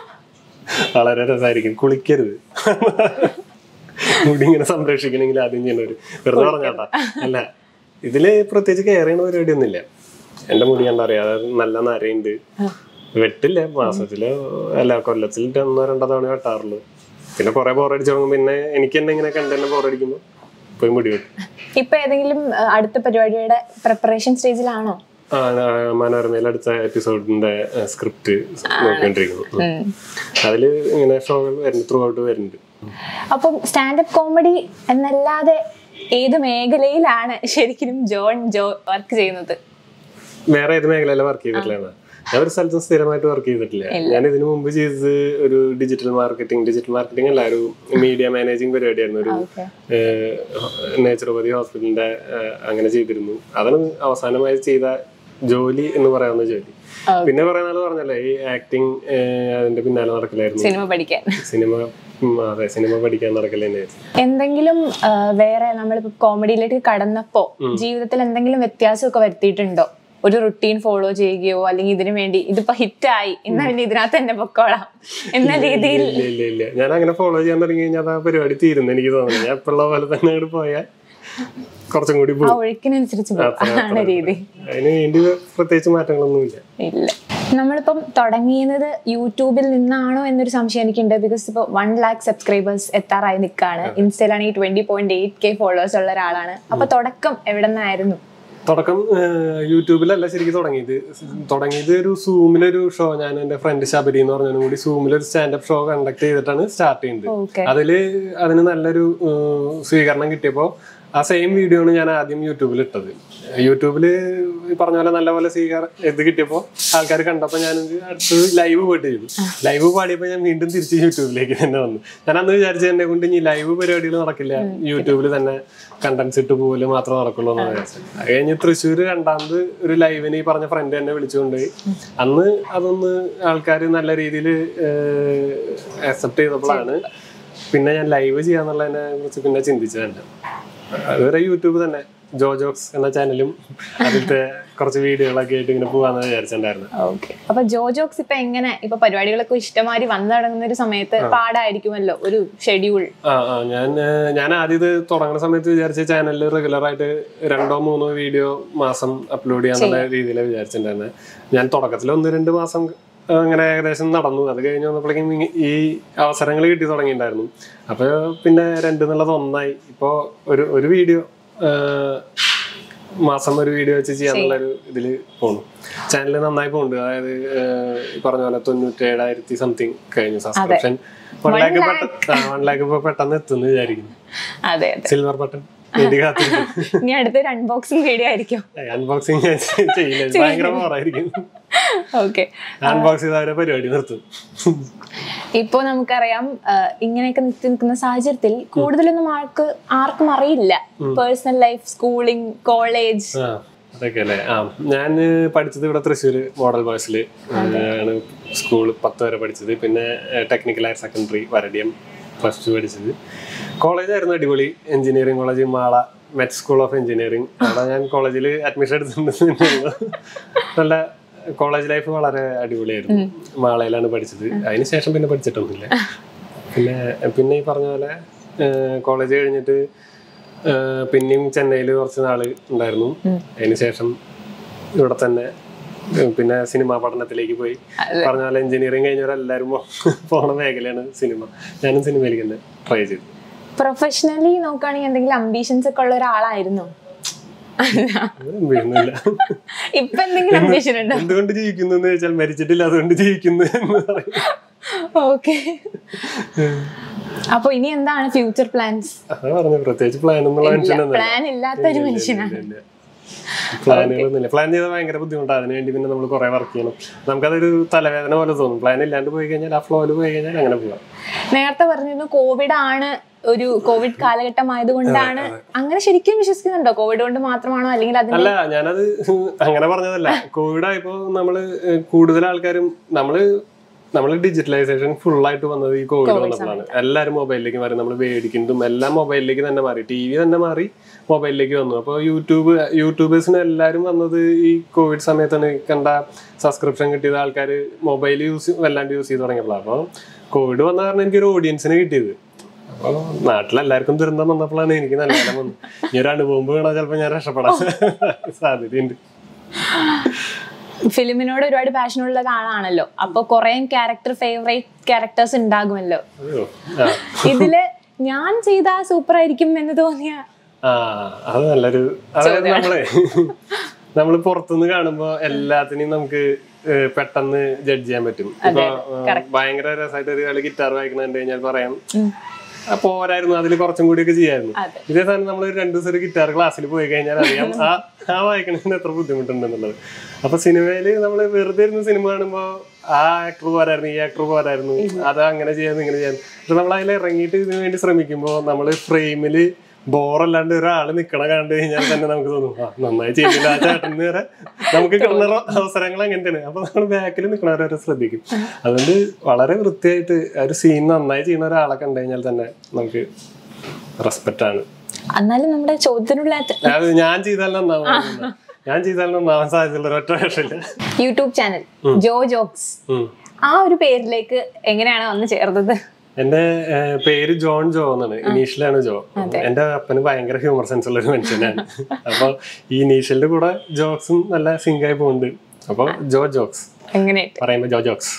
S1: വളരെ രസമായിരിക്കും കുളിക്കരുത് മുടി ഇങ്ങനെ സംരക്ഷിക്കണമെങ്കിൽ ആദ്യം ചെയ്യണവര് വെറുതെ പറഞ്ഞാട്ടാ അല്ല ഇതില് പ്രത്യേകിച്ച് കെയർ ചെയ്യുന്ന പരിപാടിയൊന്നുമില്ല എന്റെ മുടി കണ്ടാ അറിയാം അത് നല്ല നരയുണ്ട് വെട്ടില്ല മാസത്തിലോ അല്ല കൊല്ലത്തിൽ ഒന്നോ രണ്ടോ തവണ വെട്ടാറുള്ളൂ പിന്നെ കുറെ ബോറടിച്ചു തുടങ്ങും പിന്നെ എനിക്ക് തന്നെ ഇങ്ങനെ കണ്ട് തന്നെ ബോറടിക്കുമ്പോ പോയി മുടി വെട്ടും
S2: ഇപ്പൊ ഏതെങ്കിലും ആ, അടുത്ത പരിപാടിയുടെ പ്രിപ്പറേഷൻ സ്റ്റേജിലാണോ
S1: ആ, ആ, മനോരമയിൽ അടുത്ത എപ്പിസോഡിന്റെ സ്ക്രിപ്റ്റ് നോക്കിക്കൊണ്ടിരിക്കുന്നു ഉം. അതില് ഇങ്ങനെ ഷോകൾ വരുന്നു ത്രൂ ഔട്ട് വരുന്നുണ്ട്
S2: അപ്പം സ്റ്റാൻഡപ്പ് കോമഡി എന്നല്ലാതെ ഏത് മേഖലയിലാണ് ശരിക്കും ജോൺ ജോ വർക്ക് ചെയ്യുന്നത്
S1: വേറെ ഏത് മേഖലയിലെ വർക്ക് ചെയ്തിട്ടില്ല ഞാൻ ഒരു സ്ഥലത്തും സ്ഥിരമായിട്ട് വർക്ക് ചെയ്തിട്ടില്ല ഞാൻ ഇതിനു മുമ്പ് ചെയ്തത് ഒരു ഡിജിറ്റൽ മാർക്കറ്റിംഗ് ഡിജിറ്റൽ മാർക്കറ്റിംഗ് അല്ല ഒരു മീഡിയ മാനേജിങ് പരിപാടിയായിരുന്നു ഒരു
S2: ഓക്കെ
S1: നേച്ചുറോപതി ഹോസ്പിറ്റലിന്റെ ഏഹ്, അങ്ങനെ ചെയ്തിരുന്നു അതാണ് അവസാനമായി ചെയ്ത ജോലി എന്ന് പറയാവുന്ന ജോലി പിന്നെ കുറെ നാൾ പറഞ്ഞല്ലേ ഈ ആക്ടിങ് അതിന്റെ പിന്നാലെ നടക്കലായിരുന്നു
S2: സിനിമ പഠിക്കാൻ
S1: സിനിമ ഉം, അതെ സിനിമ പഠിക്കാൻ നടക്കൽ തന്നെയായിരുന്നു
S2: എന്തെങ്കിലും ആ, വേറെ നമ്മളിപ്പോ കോമഡിയിലേക്ക് കടന്നപ്പോ ജീവിതത്തിൽ എന്തെങ്കിലും വ്യത്യാസമൊക്കെ വരുത്തിയിട്ടുണ്ടോ ഒരു റുട്ടീൻ ഫോളോ ചെയ്യുകയോ അല്ലെങ്കിൽ ഇതിനു വേണ്ടി ഇതിപ്പോ ഹിറ്റായി എന്നാ പിന്നെ ഇതിനകത്ത് തന്നെ പൊക്കോളാം എന്ന രീതിയിൽ
S1: ഇല്ല ഇല്ല ഇല്ല ഞാൻ അങ്ങനെ ഫോളോ ചെയ്യാൻ തുടങ്ങി കഴിഞ്ഞാൽ അത് ആ പരിപാടി തീരുന്നു എനിക്ക് തോന്നുന്നു ഞാൻ ഇപ്പോഴുള്ള പോലെ തന്നെ അങ്ങോട്ട് പോയാൽ കുറച്ചും കൂടി
S2: ആ
S1: പോകും
S2: ഒഴുക്കിനനുസരിച്ച് പോകും ആണ് രീതി
S1: അതിന് വേണ്ടി പ്രത്യേകിച്ച് മാറ്റങ്ങളൊന്നുമില്ല
S2: ഇല്ല നമ്മളിപ്പം തുടങ്ങിയത് യൂട്യൂബിൽ നിന്നാണോ എന്നൊരു സംശയം എനിക്കുണ്ട് ബിക്കോസ് ഇപ്പോൾ വൺ ലാക്ക് സബ്സ്ക്രൈബേഴ്സ് എത്താറായി നിൽക്കുകയാണ് ഇൻസ്റ്റയിലാണെങ്കിൽ twenty point eight K followers ഉള്ള ഒരാളാണ് അപ്പൊ തുടക്കം എവിടെ നിന്നായിരുന്നു
S1: തുടക്കം ഏഹ്, യൂട്യൂബിലല്ല ശരിക്കും തുടങ്ങിയത് തുടങ്ങിയത് ഒരു സൂമിലൊരു ഷോ ഞാൻ എന്റെ ഫ്രണ്ട് ശബരി എന്ന് പറഞ്ഞതിനും കൂടി സൂമിലൊരു സ്റ്റാൻഡപ്പ് ഷോ കണ്ടക്ട് ചെയ്തിട്ടാണ് സ്റ്റാർട്ട് ചെയ്യുന്നത്
S2: ഓക്കെ
S1: അതില് അതിന് നല്ലൊരു ഏഹ്, സ്വീകരണം കിട്ടിയപ്പോ ആ സെയിം വീഡിയോ ആണ് ഞാൻ ആദ്യം യൂട്യൂബിൽ ഇട്ടത് യൂട്യൂബില് ഈ പറഞ്ഞ പോലെ നല്ല പോലെ സ്വീകാരം ഇത് കിട്ടിയപ്പോ ആൾക്കാർ കണ്ടപ്പോ ഞാൻ അടുത്ത് ലൈവ് പോയിട്ട് ചെയ്തു ലൈവ് പാടിയപ്പോ ഞാൻ വീണ്ടും തിരിച്ച് യൂട്യൂബിലേക്ക് തന്നെ വന്നു ഞാൻ അന്ന് വിചാരിച്ച എന്നെ കൊണ്ട് ഇനി ലൈവ് പരിപാടികൾ നടക്കില്ല യൂട്യൂബിൽ തന്നെ കണ്ടന്റ്സ് ഇട്ട് പോലെ മാത്രമേ നടക്കുള്ളൂ എന്ന് വിചാരിച്ചത് അത് കഴിഞ്ഞ് തൃശ്ശൂർ രണ്ടാമത് ഒരു ലൈവിന് ഈ പറഞ്ഞ ഫ്രണ്ട് എന്നെ വിളിച്ചുകൊണ്ട് അന്ന് അതൊന്ന് ആൾക്കാർ നല്ല രീതിയിൽ അക്സെപ്റ്റ് ചെയ്തപ്പോഴാണ് പിന്നെ ഞാൻ ലൈവ് ചെയ്യാന്നുള്ളതിനെ കുറിച്ച് പിന്നെ ചിന്തിച്ചതല്ല അതുവരെ യൂട്യൂബ് തന്നെ ജോ ജോക്സ് എന്ന ചാനലും അതിലത്തെ കുറച്ച് വീഡിയോകളൊക്കെ ആയിട്ട് ഇങ്ങനെ പോവാന്ന് വിചാരിച്ചിട്ടുണ്ടായിരുന്നു
S2: ഓക്കെ അപ്പൊ ജോജോക്സ് ഇപ്പൊ എങ്ങനെ ഇപ്പൊ പരിപാടികളൊക്കെ ഇഷ്ടമാതിരി വന്നു തുടങ്ങുന്ന ഒരു സമയത്ത് പാടായിരിക്കുമല്ലോ ഒരു ഷെഡ്യൂൾ
S1: ആ ആ ഞാൻ ഏഹ്, ഞാൻ ആദ്യം ഇത് തുടങ്ങുന്ന സമയത്ത് വിചാരിച്ച ചാനലിൽ റെഗുലർ ആയിട്ട് രണ്ടോ മൂന്നോ വീഡിയോ മാസം അപ്ലോഡ് ചെയ്യാന്നുള്ള രീതിയിലാണ് വിചാരിച്ചിട്ടുണ്ടായിരുന്നത് ഞാൻ തുടക്കത്തിൽ ഒന്ന് രണ്ട് മാസം അങ്ങനെ ഏകദേശം നടന്നു അത് കഴിഞ്ഞ് വന്നപ്പോഴേക്കും ഇ- ഈ അവസരങ്ങൾ കിട്ടി തുടങ്ങിയിട്ടുണ്ടായിരുന്നു അപ്പൊ പിന്നെ രണ്ട് എന്നുള്ളത് ഒന്നായി ഇപ്പോ ഒരു ഒരു വീഡിയോ മാസം ഒരു വീഡിയോ വെച്ച് ചെയ്യാന്നുള്ള ഒരു ഇതില് പോണു ചാനൽ നന്നായി പോകുന്നുണ്ട് അതായത് ഏഹ്, ഈ പറഞ്ഞ പോലെ തൊണ്ണൂറ്റി ഏഴായിരത്തി സംതിങ് കഴിഞ്ഞു subscription one lakh one lakh ഇപ്പൊ പെട്ടെന്ന് എത്തുന്നു വിചാരിക്കുന്നു
S2: അതെ അതെ
S1: സിൽവർ ബട്ടൺ വേണ്ടി കാത്തിരിക്കും
S2: ഇനി അടുത്തൊരു അൺബോക്സിംഗ് വീഡിയോ ആയിരിക്കും
S1: അൺബോക്സിങ് ഞാൻ ചെയ്യില്ല ഇത് ഭയങ്കര ബോറായിരിക്കും
S2: ഓക്കെ
S1: അൺബോക്സ് ചെയ്ത അവരെ പരിപാടി നിർത്തും
S2: ഇപ്പോ നമുക്കറിയാം ആ, ഇങ്ങനെയൊക്കെ നിൽക്കി നിൽക്കുന്ന സാഹചര്യത്തിൽ കൂടുതലൊന്നും ആൾക്ക് ആർക്കും അറിയില്ല പേഴ്സണൽ ലൈഫ് സ്കൂളിംഗ് കോളേജ്
S1: ആ അതൊക്കെ അല്ലേ ആ ഞാൻ പഠിച്ചത് ഇവിടെ തൃശ്ശൂര് മോഡൽ ബോയ്സിൽ ആണ് സ്കൂൾ പത്ത് വരെ പഠിച്ചത് പിന്നെ ടെക്നിക്കൽ ഹയർ സെക്കൻഡറി വരടിയം പ്ലസ് ടു പഠിച്ചത് കോളേജായിരുന്നു അടിപൊളി engineering college Mala MET school of engineering അവിടെ ഞാൻ കോളേജിൽ അഡ്മിഷൻ എടുത്തിട്ടുണ്ട് നല്ല കോളേജ് ലൈഫ് വളരെ അടിപൊളിയായിരുന്നു മാളയിലാണ് പഠിച്ചത് അതിന് ശേഷം പിന്നെ പഠിച്ചിട്ടൊന്നുമില്ല പിന്നെ പിന്നെ ഈ പറഞ്ഞ പോലെ കോളേജ് കഴിഞ്ഞിട്ട് ഏഹ് പിന്നെയും ചെന്നൈയിൽ കുറച്ച് നാള് ഉണ്ടായിരുന്നു അതിന് ശേഷം ഇവിടെ തന്നെ ഏഹ് പിന്നെ സിനിമാ പഠനത്തിലേക്ക് പോയി പറഞ്ഞ പോലെ എഞ്ചിനീയറിംഗ് കഴിഞ്ഞവരെല്ലാവരും പോ- പോണ മേഖലയാണ് സിനിമ ഞാനും സിനിമയിലേക്ക് തന്നെ ട്രൈ ചെയ്തു
S2: പ്രൊഫഷണലി നോക്കുകയാണെങ്കിൽ എന്തെങ്കിലും അംബീഷൻസ് ഒക്കെ ഉള്ള ഒരാളായിരുന്നു
S1: വീഴുന്നില്ല
S2: ഇപ്പൊ എന്തെങ്കിലും അംബീഷൻ ഉണ്ടോ
S1: എന്തുകൊണ്ട് ജീവിക്കുന്നു എന്ന് ചോദിച്ചാൽ മരിച്ചിട്ടില്ല അതുകൊണ്ട് ജീവിക്കുന്നു എന്ന് പറയും
S2: ഓക്കെ അപ്പൊ ഇനി എന്താണ് ഫ്യൂച്ചർ പ്ലാൻസ്
S1: അതാ പറഞ്ഞു പ്രത്യേകിച്ച് പ്ലാൻ ഒന്നുള്ള മനുഷ്യനൊന്നും
S2: പ്ലാൻ ഇല്ലാത്ത ഒരു മനുഷ്യനാണ്
S1: പ്ലാനുകളൊന്നുമില്ല പ്ലാൻ ചെയ്താൽ ഭയങ്കര ബുദ്ധിമുട്ടാണ് അതിന് വേണ്ടി പിന്നെ നമ്മൾ കുറെ വർക്ക് ചെയ്യണം നമുക്കതൊരു തലവേദന പോലെ തോന്നും പ്ലാൻ ഇല്ലാണ്ട് പോയി കഴിഞ്ഞാൽ ആ ഫ്ലോയിൽ പോയി കഴിഞ്ഞാൽ അങ്ങനെ പോവാം
S2: നേരത്തെ പറഞ്ഞിരുന്നു കോവിഡ് ആണ് ഒരു കോവിഡ് കാലഘട്ടം ആയതുകൊണ്ടാണ് അങ്ങനെ ശരിക്കും വിശ്വസിക്കുന്നുണ്ടോ കോവിഡ് കൊണ്ട് മാത്രമാണോ അല്ലെങ്കിൽ അതിന്
S1: അല്ല ഞാനത് അങ്ങനെ പറഞ്ഞതല്ല കോവിഡ് ആയപ്പോ നമ്മള് കൂടുതൽ ആൾക്കാരും നമ്മള് നമ്മൾ ഡിജിറ്റലൈസേഷൻ ഫുൾ ആയിട്ട് വന്നത് ഈ കോവിഡ് വന്നപ്പോഴാണ് എല്ലാവരും മൊബൈലിലേക്ക് മാറി നമ്മൾ മേടിക്കുന്നതും എല്ലാം മൊബൈലിലേക്ക് തന്നെ മാറി ടി വി തന്നെ മാറി മൊബൈലിലേക്ക് വന്നു അപ്പോൾ യൂട്യൂബ് യൂട്യൂബേഴ്സിന് എല്ലാവരും വന്നത് ഈ കോവിഡ് സമയത്താണ് കണ്ട സബ്സ്ക്രിപ്ഷൻ കിട്ടിയത് ആൾക്കാർ മൊബൈൽ യൂസ് വല്ലാണ്ട് യൂസ് ചെയ്ത് തുടങ്ങിയപ്പോഴാണ് അപ്പോൾ കോവിഡ് വന്ന കാരണം എനിക്കൊരു ഓഡിയൻസിനെ കിട്ടിയത് അപ്പോൾ നാട്ടിലെല്ലാവർക്കും ദുരന്തം വന്നപ്പോഴാണ് എനിക്ക് നല്ല കാലം വന്നത് ഈ ഒരു അനുഭവം വീണാൽ ചിലപ്പോൾ ഞാൻ രക്ഷപ്പെടാൻ സാധ്യതയുണ്ട്
S2: ഫിലിമിനോട് ഒരുപാട് പാഷൻ ഉള്ള ആളാണല്ലോ അപ്പൊ കുറെ ക്യാരക്ടർ ഫേവറേറ്റ് ക്യാരക്ടേഴ്സ് ഉണ്ടാകുമല്ലോ
S1: അയ്യോ ആ
S2: ഇതില് ഞാൻ ചെയ്ത സൂപ്പർ ആയിരിക്കും എന്ന് തോന്നിയ
S1: ആ അത് നല്ലൊരു അതായത് നമ്മളെ നമ്മൾ പുറത്തുനിന്ന് കാണുമ്പോ എല്ലാത്തിനെയും നമുക്ക് ഏഹ്, പെട്ടെന്ന് ജഡ്ജ് ചെയ്യാൻ പറ്റും ഇപ്പൊ ഏഹ്, ഭയങ്കര രസമായിട്ട് ഒരു കളി ഗിറ്റാർ വായിക്കണ കണ്ടു കഴിഞ്ഞാൽ പറയാം "ആ, പോരായിരുന്നു അതിൽ കുറച്ചും കൂടിയൊക്കെ ചെയ്യായിരുന്നു
S2: അതെ.
S1: ഇതേ സാധനം നമ്മൾ രണ്ടു ദിവസം ഒരു ഗിറ്റാർ ക്ലാസ്സിൽ പോയി കഴിഞ്ഞാൽ അറിയാം ആ ആ വായിക്കണതിന് എത്ര ബുദ്ധിമുട്ടുണ്ടെന്നുള്ളത് അപ്പൊ സിനിമയില് നമ്മൾ വെറുതെ ഇരുന്ന് സിനിമ കാണുമ്പോ ആ ആക്ടർ പോരായിരുന്നു ഈ ആക്ടർ പോരായിരുന്നു അത് അങ്ങനെ ചെയ്യാൻ ഇങ്ങനെ ചെയ്യാൻ പക്ഷെ നമ്മൾ അതിൽ ഇറങ്ങിയിട്ട് ഇതിനു വേണ്ടി ശ്രമിക്കുമ്പോൾ നമ്മൾ ഫ്രെയിമില് ബോറല്ലാണ്ട് ഒരാള് നിക്കണ കണ്ടു കഴിഞ്ഞാൽ തന്നെ നമുക്ക് തോന്നും ആ നന്നായി ചെയ്തില്ല ആ ചേട്ടൻ വരെ നമുക്ക് കിട്ടുന്ന റ- അവസരങ്ങൾ അങ്ങനത്തെയാണ് അപ്പൊ നമ്മൾ ബാക്കിൽ നിൽക്കണവരെ ശ്രദ്ധിക്കും അതുകൊണ്ട് വളരെ വൃത്തിയായിട്ട് ആ ഒരു സീൻ നന്നായി ചെയ്യുന്ന ഒരാളെ കണ്ടു കഴിഞ്ഞാൽ തന്നെ നമുക്ക് റെസ്പെക്റ്റ് ആണ്
S2: എന്നാലും നമ്മുടെ ചോദ്യത്തിനുള്ള
S1: അത് ഞാൻ ചെയ്താൽ നന്നാവും ഞാൻ ചെയ്താൽ നന്നാവാൻ സാധ്യതയുള്ള ഒറ്റ വേഷമില്ല
S2: യൂട്യൂബ് ചാനൽ ജോ ജോക്സ്
S1: ഉം.
S2: ആ ഒരു പേരിലേക്ക് എങ്ങനെയാണ് വന്ന് ചേർന്നത്
S1: എന്റെ ഏഹ്, പേര് ജോൺ ജോ എന്നാണ് ഇനീഷ്യലാണ് ജോ എന്റെ അപ്പന് ഭയങ്കര ഹ്യൂമർ സെൻസ് ഉള്ള ഒരു മനുഷ്യനാണ് അപ്പൊ ഈ ഇനീഷ്യലിന്റെ കൂടെ ജോക്സും നല്ല സിങ്ക് ആയി പോകുന്നുണ്ട് അപ്പൊ ജോ ജോക്സ്
S2: എങ്ങനെ
S1: പറയുമ്പോ ജോ ജോക്സ്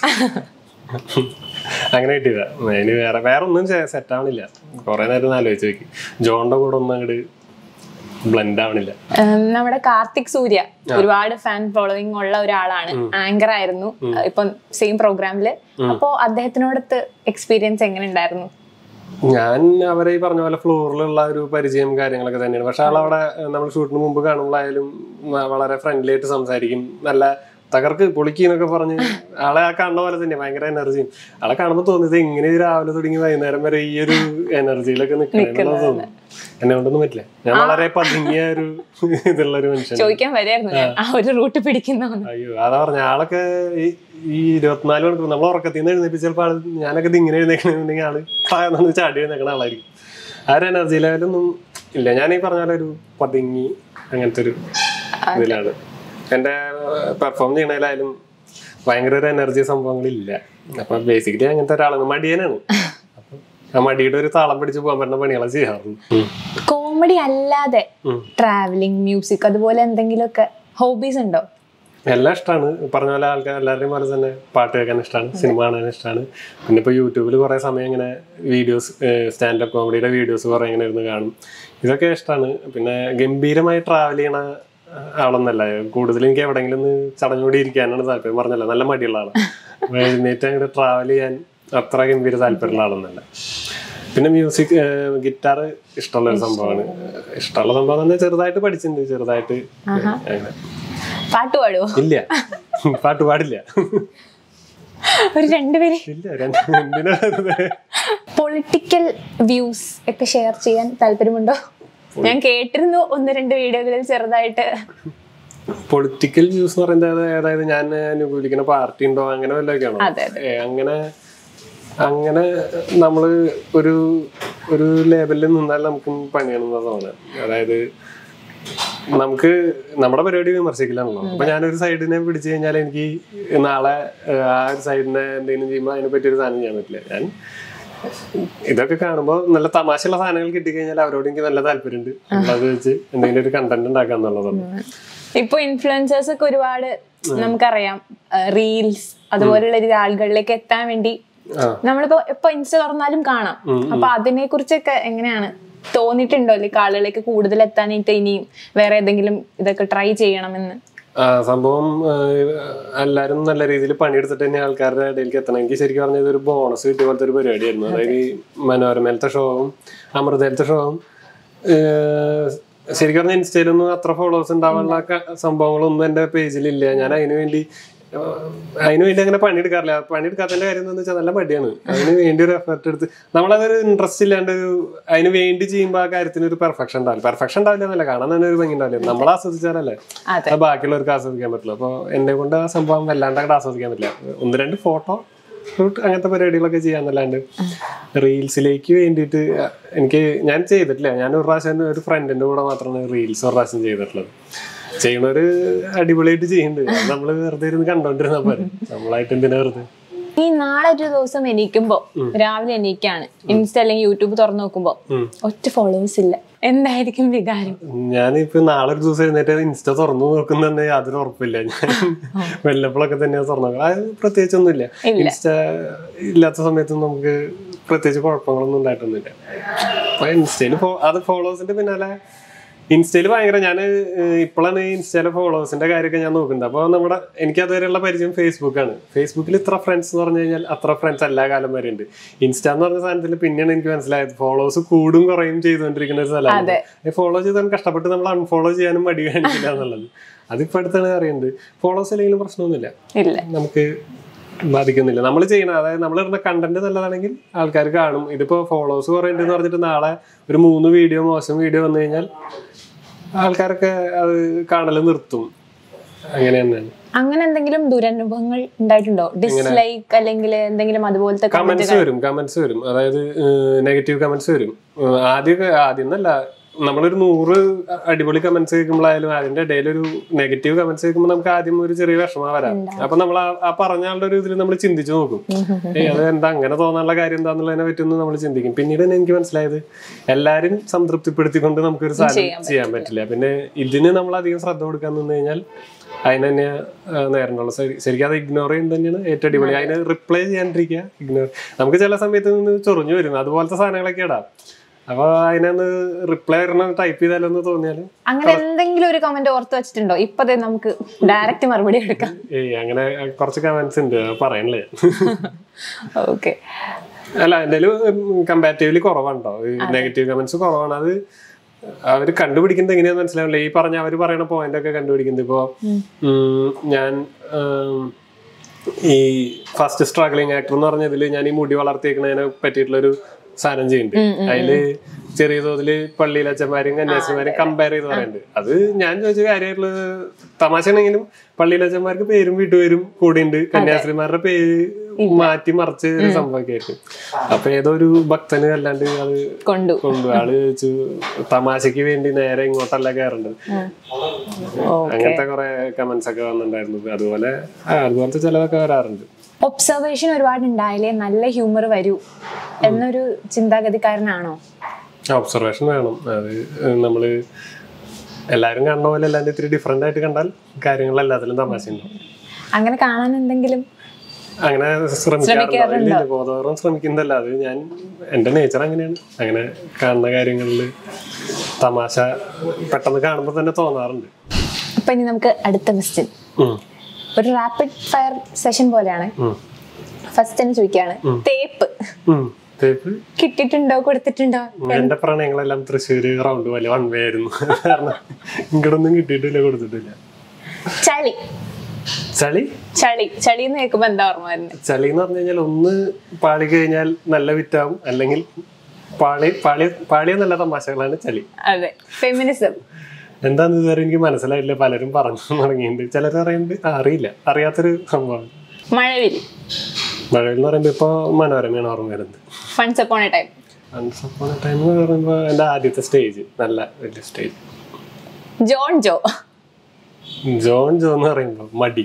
S1: അങ്ങനെ കിട്ടിയതാ അതിന് വേറെ വേറെ ഒന്നും സെറ്റ് ആവണില്ല കുറെ നേരം ആലോചിച്ച് നോക്കി ജോണിന്റെ കൂടെ ഒന്നും അങ്ങോട്ട് ബ്ലെൻഡ് ആവണില്ല
S2: ഉം, നമ്മുടെ കാർത്തിക് സൂര്യ ഒരുപാട് ഫാൻ ഫോളോവിംഗ് ഉള്ള ഒരാളാണ് ആങ്കർ ആയിരുന്നു ഇപ്പം സെയിം പ്രോഗ്രാമില് അപ്പോ അദ്ദേഹത്തിനോടത്ത് എക്സ്പീരിയൻസ് എങ്ങനെ ഉണ്ടായിരുന്നു
S1: ഞാൻ അവരെ ഈ പറഞ്ഞ പോലെ ഫ്ലോറിലുള്ള ഒരു പരിചയം കാര്യങ്ങളൊക്കെ തന്നെയാണ് പക്ഷെ ആളവിടെ നമ്മൾ ഷൂട്ടിന് മുമ്പ് കാണുമ്പോഴായാലും വ- വളരെ ഫ്രണ്ട്ലി ആയിട്ട് സംസാരിക്കും നല്ല തകർക്ക് പൊളിക്കി എന്നൊക്കെ പറഞ്ഞ് ആളെ ആ കാണുന്ന പോലെ തന്നെ ഭയങ്കര എനർജിയും ആളെ കാണുമ്പോൾ തോന്നിയത് എങ്ങനെ ഇത് രാവിലെ തുടങ്ങി വൈകുന്നേരം വരെ ഈ ഒരു എനർജിയിലൊക്കെ നിൽക്കണമെന്ന് തോന്നുന്നു എന്നെ കൊണ്ടൊന്നും പറ്റില്ല ഞാൻ വളരെ പതുങ്ങിയ ഒരു ഇതുള്ള ഒരു മനുഷ്യൻ
S2: ചോദിക്കാൻ വരായിരുന്നു ഞാൻ ആ ഒരു റൂട്ട് പിടിക്കുന്ന
S1: അയ്യോ അതാ പറഞ്ഞ ആളൊക്കെ ഈ ഈ ഇരുപത്തിനാല് മണിക്കൂർ നമ്മൾ ഉറക്കത്തിൽ നിന്ന് എഴുന്നേപ്പിച്ച ചിലപ്പോൾ ആള് ഞാനൊക്കെ ഇത് ഇങ്ങനെ എഴുന്നേക്കണമെന്നുണ്ടെങ്കിൽ ആള് താഴ്ന്നു ചാടി എഴുന്നേക്കണ ആളായിരിക്കും ആ ഒരു എനർജി ലെവലൊന്നും ഇല്ല ഞാൻ ഈ പറഞ്ഞ പോലെ ഒരു പതുങ്ങി അങ്ങനത്തെ ഒരു ഇതിലാണ് എന്റെ പെർഫോം ചെയ്യണതിലായാലും ഭയങ്കര ഒരു എനർജി സംഭവങ്ങളില്ല അപ്പൊ ബേസിക്കലി അങ്ങനത്തെ ഒരാളാണ് മടിയനാണ് അപ്പൊ ആ മടിയുടെ ഒരു താളം പിടിച്ച് പോകാൻ പറ്റുന്ന പണികളെ ചെയ്യാറുള്ളൂ ഉം.
S2: കോമഡി അല്ലാതെ
S1: ഉം.
S2: ട്രാവലിംഗ് മ്യൂസിക് അതുപോലെ എന്തെങ്കിലുമൊക്കെ ഹോബീസ് ഉണ്ടോ
S1: എല്ലാം ഇഷ്ടമാണ് പറഞ്ഞ പോലെ ആൾക്കാർ എല്ലാവരുടെയും പോലെ തന്നെ പാട്ട് കേൾക്കാൻ ഇഷ്ടമാണ് സിനിമ കാണാൻ ഇഷ്ടമാണ് പിന്നെ ഇപ്പോൾ യൂട്യൂബിൽ കുറേ സമയം ഇങ്ങനെ വീഡിയോസ് സ്റ്റാൻഡപ്പ് കോമഡിയുടെ വീഡിയോസ് കുറേ ഇങ്ങനെ ഇരുന്ന് കാണും ഇതൊക്കെ ഇഷ്ടമാണ് പിന്നെ ഗംഭീരമായി ട്രാവൽ ചെയ്യണ ആളൊന്നല്ല കൂടുതലും എനിക്ക് എവിടെയെങ്കിലും ഒന്ന് ചടഞ്ഞുകൂടി ഇരിക്കാനാണ് താല്പര്യം പറഞ്ഞല്ലോ നല്ല മടിയുള്ള ആളാണ് അപ്പോൾ എഴുന്നേറ്റ് അങ്ങോട്ട് ട്രാവൽ ചെയ്യാൻ അത്ര ഗംഭീര താല്പര്യമുള്ള ആളൊന്നല്ല പിന്നെ മ്യൂസിക് ഗിറ്റാർ ഇഷ്ടമുള്ള ഒരു സംഭവമാണ് ഇഷ്ടമുള്ള സംഭവം തന്നെ ചെറുതായിട്ട് പഠിച്ചിട്ടുണ്ട് ചെറുതായിട്ട് അങ്ങനെ
S2: പാട്ട് പാടുവോ
S1: ഇല്ല പാട്ട് പാടില്ല
S2: ഒരു രണ്ടുപേര്
S1: ഇല്ല രണ്ട് എന്തിനാ വെറുതെ?
S2: പൊളിറ്റിക്കൽ വ്യൂസ് ഒക്കെ ഷെയർ ചെയ്യാൻ താല്പര്യമുണ്ടോ ഞാൻ കേട്ടിരുന്നു ഒന്ന് രണ്ട് വീഡിയോകളിൽ ചെറുതായിട്ട്
S1: പൊളിറ്റിക്കൽ വ്യൂസ് എന്ന് പറയുന്നത് അതായത് ഞാൻ അനുകൂലിക്കുന്ന പാർട്ടി ഉണ്ടോ അങ്ങനെ വല്ലതൊക്കെയാണോ
S2: അതെ, അതെ.
S1: ഏ, അങ്ങനെ അങ്ങനെ നമ്മള് ഒരു ഒരു ലേബലിൽ നിന്നാൽ നമുക്ക് പണിയാണെന്നതാണ് അതായത് നമുക്ക് നമ്മുടെ പരിപാടി വിമർശിക്കലാണല്ലോ അപ്പൊ ഞാനൊരു സൈഡിനെ പിടിച്ചു കഴിഞ്ഞാൽ എനിക്ക് നാളെ ഏഹ്, ആ ഒരു സൈഡിനെ എന്തെങ്കിലും ചെയ്യുമ്പോൾ അതിനെ പറ്റി ഒരു സാധനം ചെയ്യാൻ പറ്റില്ല ഞാൻ ഇതൊക്കെ കാണുമ്പോൾ നല്ല തമാശയുള്ള സാധനങ്ങൾ കിട്ടിക്കഴിഞ്ഞാൽ അവരോട് എനിക്ക് നല്ല താല്പര്യമുണ്ട് അത് വെച്ച് എന്തെങ്കിലും ഒരു കണ്ടന്റ് ഉണ്ടാക്കുക എന്നുള്ളതാണ്
S2: ഇപ്പൊ ഇൻഫ്ലുവൻസേഴ്സ് ഒക്കെ ഒരുപാട് നമുക്കറിയാം റീൽസ് അതുപോലുള്ള ഒരു ആളുകളിലേക്ക് എത്താൻ വേണ്ടി
S1: ആ
S2: നമ്മളിപ്പോ ഇപ്പൊ ഇൻസ്റ്റ തുറന്നാലും കാണാം അപ്പൊ അതിനെ കുറിച്ചൊക്കെ എങ്ങനെയാണ് തോന്നിയിട്ടുണ്ടോ അല്ലെങ്കിൽ ആളുകളിലേക്ക് കൂടുതൽ എത്താനായിട്ട് ഇനിയും വേറെ ഏതെങ്കിലും ഇതൊക്കെ ട്രൈ ചെയ്യണമെന്ന്
S1: ആ, സംഭവം ആ, എല്ലാരും നല്ല രീതിയിൽ പണിയെടുത്തിട്ട് തന്നെ ആൾക്കാരുടെ ഇടയിലേക്ക് എത്തണം എനിക്ക് ശരിക്കും പറഞ്ഞത് ഒരു ബോണസ് കിട്ടിയ പോലത്തെ ഒരു പരിപാടിയായിരുന്നു അതായത് ഈ മനോരമയിലത്തെ ഷോവും അമൃതയിലത്തെ ഷോവും ശരിക്കും പറഞ്ഞാൽ ഇൻസ്റ്റയിലൊന്നും അത്ര ഫോളോവേഴ്സ് ഉണ്ടാവാനുള്ള ക- സംഭവങ്ങളൊന്നും എന്റെ പേജിലില്ല ഞാൻ അതിനു വേണ്ടി ആ, അതിനു വേണ്ടി അങ്ങനെ പണിയെടുക്കാറില്ല പണിയെടുക്കാത്തതിന്റെ കാര്യം എന്താണെന്ന് വെച്ചാൽ നല്ല മടിയാണ് അതിന് വേണ്ടി ഒരു എഫർട്ട് എടുത്ത് നമ്മളതൊരു ഇൻട്രസ്റ്റ് ഇല്ലാണ്ട് ഒരു അതിന് വേണ്ടി ചെയ്യുമ്പോൾ ആ കാര്യത്തിന് ഒരു പെർഫെക്ഷൻ ഉണ്ടാവില്ല പെർഫെക്ഷൻ ഉണ്ടാവില്ല എന്നല്ല കാണാൻ തന്നെ ഒരു ഭംഗി ഉണ്ടാവില്ല നമ്മൾ ആസ്വദിച്ചാലല്ലേ
S2: അതെ
S1: അത് ബാക്കിയുള്ളവർക്ക് ആസ്വദിക്കാൻ പറ്റില്ല അപ്പോൾ എന്നെ കൊണ്ട് ആ സംഭവം വല്ലാണ്ട് അങ്ങോട്ട് ആസ്വദിക്കാൻ പറ്റില്ല ഒന്ന് രണ്ട് ഫോട്ടോ ഷൂട്ട് അങ്ങനത്തെ പരിപാടികളൊക്കെ ചെയ്യാന്നല്ലാണ്ട് റീൽസിലേക്ക് വേണ്ടിയിട്ട് എനിക്ക് ഞാൻ ചെയ്തിട്ടില്ല ഞാൻ ഒരു പ്രാവശ്യം ഒരു ഫ്രണ്ടിന്റെ കൂടെ മാത്രമാണ് റീൽസ് ഒരു പ്രാവശ്യം ചെയ്തിട്ടുള്ളത് ചെയ്യണവര് അടിപൊളിയായിട്ട് ചെയ്യുന്നുണ്ട് അത് നമ്മള് വെറുതെ ഇരുന്ന് കണ്ടോണ്ടിരുന്നാ പോരെ നമ്മളായിട്ട് എന്തിനാ വെറുതെ
S2: ഈ നാളെ ഒരു ദിവസം എണീക്കുമ്പോ രാവിലെ എണീക്കാണ് ഇൻസ്റ്റ അല്ലെങ്കിൽ യൂട്യൂബ് തുറന്നു നോക്കുമ്പോ ഒറ്റ ഫോളോവേഴ്സ് ഇല്ല എന്തായിരിക്കും വികാരം
S1: ഞാനിപ്പോ നാളെ ഒരു ദിവസം എഴുന്നേറ്റ് ഇൻസ്റ്റ തുറന്നു നോക്കുന്ന യാതൊരു ഉറപ്പില്ല ഞാൻ വല്ലപ്പോഴൊക്കെ തന്നെ തുറന്നു നോക്കാം അത് പ്രത്യേകിച്ചൊന്നുമില്ല ഇൻസ്റ്റ ഇല്ലാത്ത സമയത്ത് നമുക്ക് പ്രത്യേകിച്ച് കുഴപ്പങ്ങളൊന്നും ഉണ്ടായിട്ടൊന്നുമില്ല അപ്പൊ ഇൻസ്റ്റയില് ഫോ- അത് ഫോളോവേഴ്സിന്റെ പിന്നാലെ ഇൻസ്റ്റയിൽ ഭയങ്കര ഞാൻ ഇപ്പോഴാണ് ഇൻസ്റ്റയിലെ ഫോളോവേഴ്സിന്റെ കാര്യമൊക്കെ ഞാൻ നോക്കുന്നത് അപ്പോൾ നമ്മുടെ എനിക്ക് അതുവരെയുള്ള പരിചയം ഫേസ്ബുക്കാണ് ഫേസ്ബുക്കിൽ ഇത്ര ഫ്രണ്ട്സ് എന്ന് പറഞ്ഞു കഴിഞ്ഞാൽ അത്ര ഫ്രണ്ട്സ് എല്ലാ കാലം വരെ ഉണ്ട് ഇൻസ്റ്റ എന്ന് പറഞ്ഞ സാധനത്തിൽ പിന്നെയാണ് എനിക്ക് മനസ്സിലായത് ഫോളോവേഴ്സ് കൂടും കുറയും ചെയ്തുകൊണ്ടിരിക്കുന്ന ഒരു സ്ഥലമാണ് ഫോളോ ചെയ്താൽ കഷ്ടപ്പെട്ട് നമ്മൾ അൺഫോളോ ചെയ്യാനും മടി കാണിക്കില്ല എന്നുള്ളത് അതിപ്പോ അടുത്താണ് അറിയുന്നത് ഫോളോസ് ഇല്ലെങ്കിലും പ്രശ്നമൊന്നുമില്ല
S2: ഇല്ല
S1: നമുക്ക് ബാധിക്കുന്നില്ല നമ്മൾ ചെയ്യണം അതായത് നമ്മൾ ഇടുന്ന കണ്ടന്റ് നല്ലതാണെങ്കിൽ ആൾക്കാർ കാണും ഇതിപ്പോ ഫോളോവേഴ്സ് കുറേ ഉണ്ടെന്ന് പറഞ്ഞിട്ട് നാളെ ഒരു മൂന്ന് വീഡിയോ മോശം വീഡിയോ വന്നു കഴിഞ്ഞാൽ ആൾക്കാരൊക്കെ അത് കാണല് നിർത്തും അങ്ങനെ തന്നെയാണ്
S2: അങ്ങനെ എന്തെങ്കിലും ദുരനുഭവങ്ങൾ ഉണ്ടായിട്ടുണ്ടോ ഡിസ്ലൈക്ക് അല്ലെങ്കിൽ എന്തെങ്കിലും അതുപോലത്തെ
S1: കമന്റ്സ് വരും കമന്റ്സ് വരും അതായത് നെഗറ്റീവ് കമന്റ്സ് വരും ഏഹ് ആദ്യമൊക്കെ ആദ്യം എന്നല്ല നമ്മളൊരു നൂറ് അടിപൊളി കമന്റ്സ് കേൾക്കുമ്പോഴായാലും അതിന്റെ ഇടയിൽ ഒരു നെഗറ്റീവ് കമന്റ്സ് കേൾക്കുമ്പോൾ നമുക്ക് ആദ്യം ഒരു ചെറിയ വിഷമം വരാം അപ്പൊ നമ്മൾ ആ- ആ പറഞ്ഞ ആളുടെ ഒരു ഇതിൽ നമ്മൾ ചിന്തിച്ചു നോക്കും ഏയ് അത് എന്താ അങ്ങനെ തോന്നാനുള്ള കാര്യം എന്താന്നുള്ളതിനെ പറ്റി നമ്മൾ ചിന്തിക്കും പിന്നീട് തന്നെ എനിക്ക് മനസ്സിലായത് എല്ലാരും സംതൃപ്തിപ്പെടുത്തിക്കൊണ്ട് നമുക്കൊരു സാധനം ചെയ്യാൻ പറ്റില്ല പിന്നെ ഇതിന് നമ്മൾ അധികം ശ്രദ്ധ കൊടുക്കാൻ നിന്ന് കഴിഞ്ഞാൽ അതിന് തന്നെ നേരമുള്ള ശരിക്കും അത് ഇഗ്നോർ ചെയ്യുന്നത് തന്നെയാണ് ഏറ്റവും അടിപൊളി അതിന് റിപ്ലൈ ചെയ്യാണ്ടിരിക്കുക ഇഗ്നോർ നമുക്ക് ചില സമയത്ത് നിന്ന് ചൊറിഞ്ഞു വരും അതുപോലത്തെ സാധനങ്ങളൊക്കെ ഇടാം അപ്പൊ അതിനൊന്ന് റിപ്ലൈ വരണം ടൈപ്പ് ചെയ്താലൊന്ന് തോന്നിയാലും
S2: അങ്ങനെ എന്തെങ്കിലും ഒരു കമന്റ് ഓർത്ത് വെച്ചിട്ടുണ്ടോ ഇപ്പതേ നമുക്ക് ഡയറക്റ്റ് മറുപടി എടുക്കാം
S1: ഏയ് അങ്ങനെ കുറച്ച് കമന്റ്സ് ഉണ്ട് അത് പറയണില്ലേ
S2: ഓക്കെ
S1: അല്ല എന്തായാലും കമ്പാരിറ്റീവ്ലി കുറവാണോ നെഗറ്റീവ് കമന്റ്സ് കുറവാണ് അത് അവര് കണ്ടുപിടിക്കുന്നത് എങ്ങനെയാന്ന് മനസ്സിലാവില്ല ഈ പറഞ്ഞ അവര് പറയുന്ന പോയിന്റ് ഒക്കെ കണ്ടുപിടിക്കുന്നത് ഇപ്പോ ഉം, ഞാൻ ഉം, ഈ ഫസ്റ്റ് സ്ട്രഗ്ലിംഗ് ആക്ടർ എന്ന് പറഞ്ഞതിൽ ഞാൻ ഈ മുടി വളർത്തിയേക്കുന്നതിനെ പറ്റിയിട്ടുള്ള ഒരു സാധനം ചെയ്യുന്നുണ്ട് അതില് ചെറിയ തോതില് പള്ളിയിൽ അച്ഛന്മാരും കന്യാസിമാരും കമ്പയർ ചെയ്ത് പറയുന്നുണ്ട് അത് ഞാൻ ചോദിച്ച കാര്യമായിട്ടുള്ള തമാശയാണെങ്കിലും പള്ളിയിൽ അച്ഛന്മാർക്ക് പേരും വീട്ടുപേരും കൂടെയുണ്ട് കന്യാസ്ത്രീമാരുടെ പേര് മാറ്റി മറിച്ച് ഒരു സംഭവമൊക്കെ ആയിരിക്കും അപ്പൊ ഏതോ ഒരു ഭക്തന് അല്ലാണ്ട് അത്
S2: കൊണ്ടു
S1: കൊണ്ടു ആള് ചോദിച്ചു തമാശക്ക് വേണ്ടി നേരെ ഇങ്ങോട്ടല്ല കയറേണ്ടത്
S2: ഓക്കെ
S1: അങ്ങനത്തെ കുറെ കമന്റ്സ് ഒക്കെ വന്നിട്ടുണ്ടായിരുന്നു അതുപോലെ ആ, അതുപോലത്തെ ചിലതൊക്കെ വരാറുണ്ട്
S2: ഒബ്സർവേഷൻ ഒരുപാട് ഉണ്ടായാലേ നല്ല ഹ്യൂമർ വരൂ എന്നൊരു ചിന്താഗതിക്കാരനാണോ
S1: ഒബ്സർവേഷൻ വേണം അത് നമ്മള് എല്ലാവരും കാണുന്ന പോലെ അല്ലാണ്ട് ഇത്തിരി ഡിഫറെന്റ് ആയിട്ട് കണ്ടാൽ കാര്യങ്ങൾ എല്ലാത്തിലും തമാശ ഉണ്ടാവും
S2: അങ്ങനെ കാണാൻ എന്തെങ്കിലും
S1: അങ്ങനെ ശ്രമിക്കാറുണ്ടോ ഇല്ല, ഇല്ല, ബോധപൂർവ്വം ശ്രമിക്കുന്നതല്ല അത് ഞാൻ എന്റെ നേച്ചർ അങ്ങനെയാണ് അങ്ങനെ കാണുന്ന കാര്യങ്ങളിൽ തമാശ പെട്ടെന്ന് കാണുമ്പോൾ തന്നെ തോന്നാറുണ്ട്
S2: അപ്പൊ ഇനി നമുക്ക് അടുത്ത ക്വസ്റ്റ്യൻ
S1: ഉം,
S2: ഒരു റാപ്പിഡ് ഫയർ സെഷൻ പോലെയാണ്
S1: ഉം,
S2: ഫസ്റ്റ് തന്നെ ചോദിക്കുകയാണ് തേപ്പ്
S1: ഉം. തേപ്പ്
S2: കിട്ടിയിട്ടുണ്ടോ കൊടുത്തിട്ടുണ്ടോ
S1: എന്റെ പ്രണയങ്ങളെല്ലാം തൃശ്ശൂര് റൗണ്ട് പോലെ വൺ വേ ആയിരുന്നു കാരണം ഇങ്ങടൊന്നും കിട്ടിയിട്ടില്ല കൊടുത്തിട്ടില്ല
S2: ചളി
S1: ചളി
S2: ചളി ചളി എന്ന് കേൾക്കുമ്പോ എന്താ ഓർമ്മ വരുന്നത്
S1: ചളി എന്ന് പറഞ്ഞു കഴിഞ്ഞാൽ ഒന്ന് പാളി കഴിഞ്ഞാൽ നല്ല വിറ്റാവും അല്ലെങ്കിൽ പാളി പാളി പാളിയ നല്ല തമാശകളാണ് ചളി
S2: അതെ ഫെമിനിസം
S1: എന്താന്ന് ഇതുവരെ എനിക്ക് മനസ്സിലായില്ല പലരും പറഞ്ഞു തുടങ്ങിയിട്ടുണ്ട് ചിലർ പറയുന്നുണ്ട് "ആ, അറിയില്ല അറിയാത്തൊരു സംഭവമാണ്
S2: മഴവിൽ
S1: മഴയിൽ എന്ന് പറയുമ്പോൾ ഇപ്പോൾ മനോരമയാണ് ഓർമ്മ വരുന്നത്
S2: once upon a time
S1: once upon a time എന്ന് പറയുമ്പോൾ എൻ്റെ ആദ്യത്തെ സ്റ്റേജ് നല്ല വലിയ stage
S2: John Jo
S1: John Jo എന്ന് പറയുമ്പോൾ മടി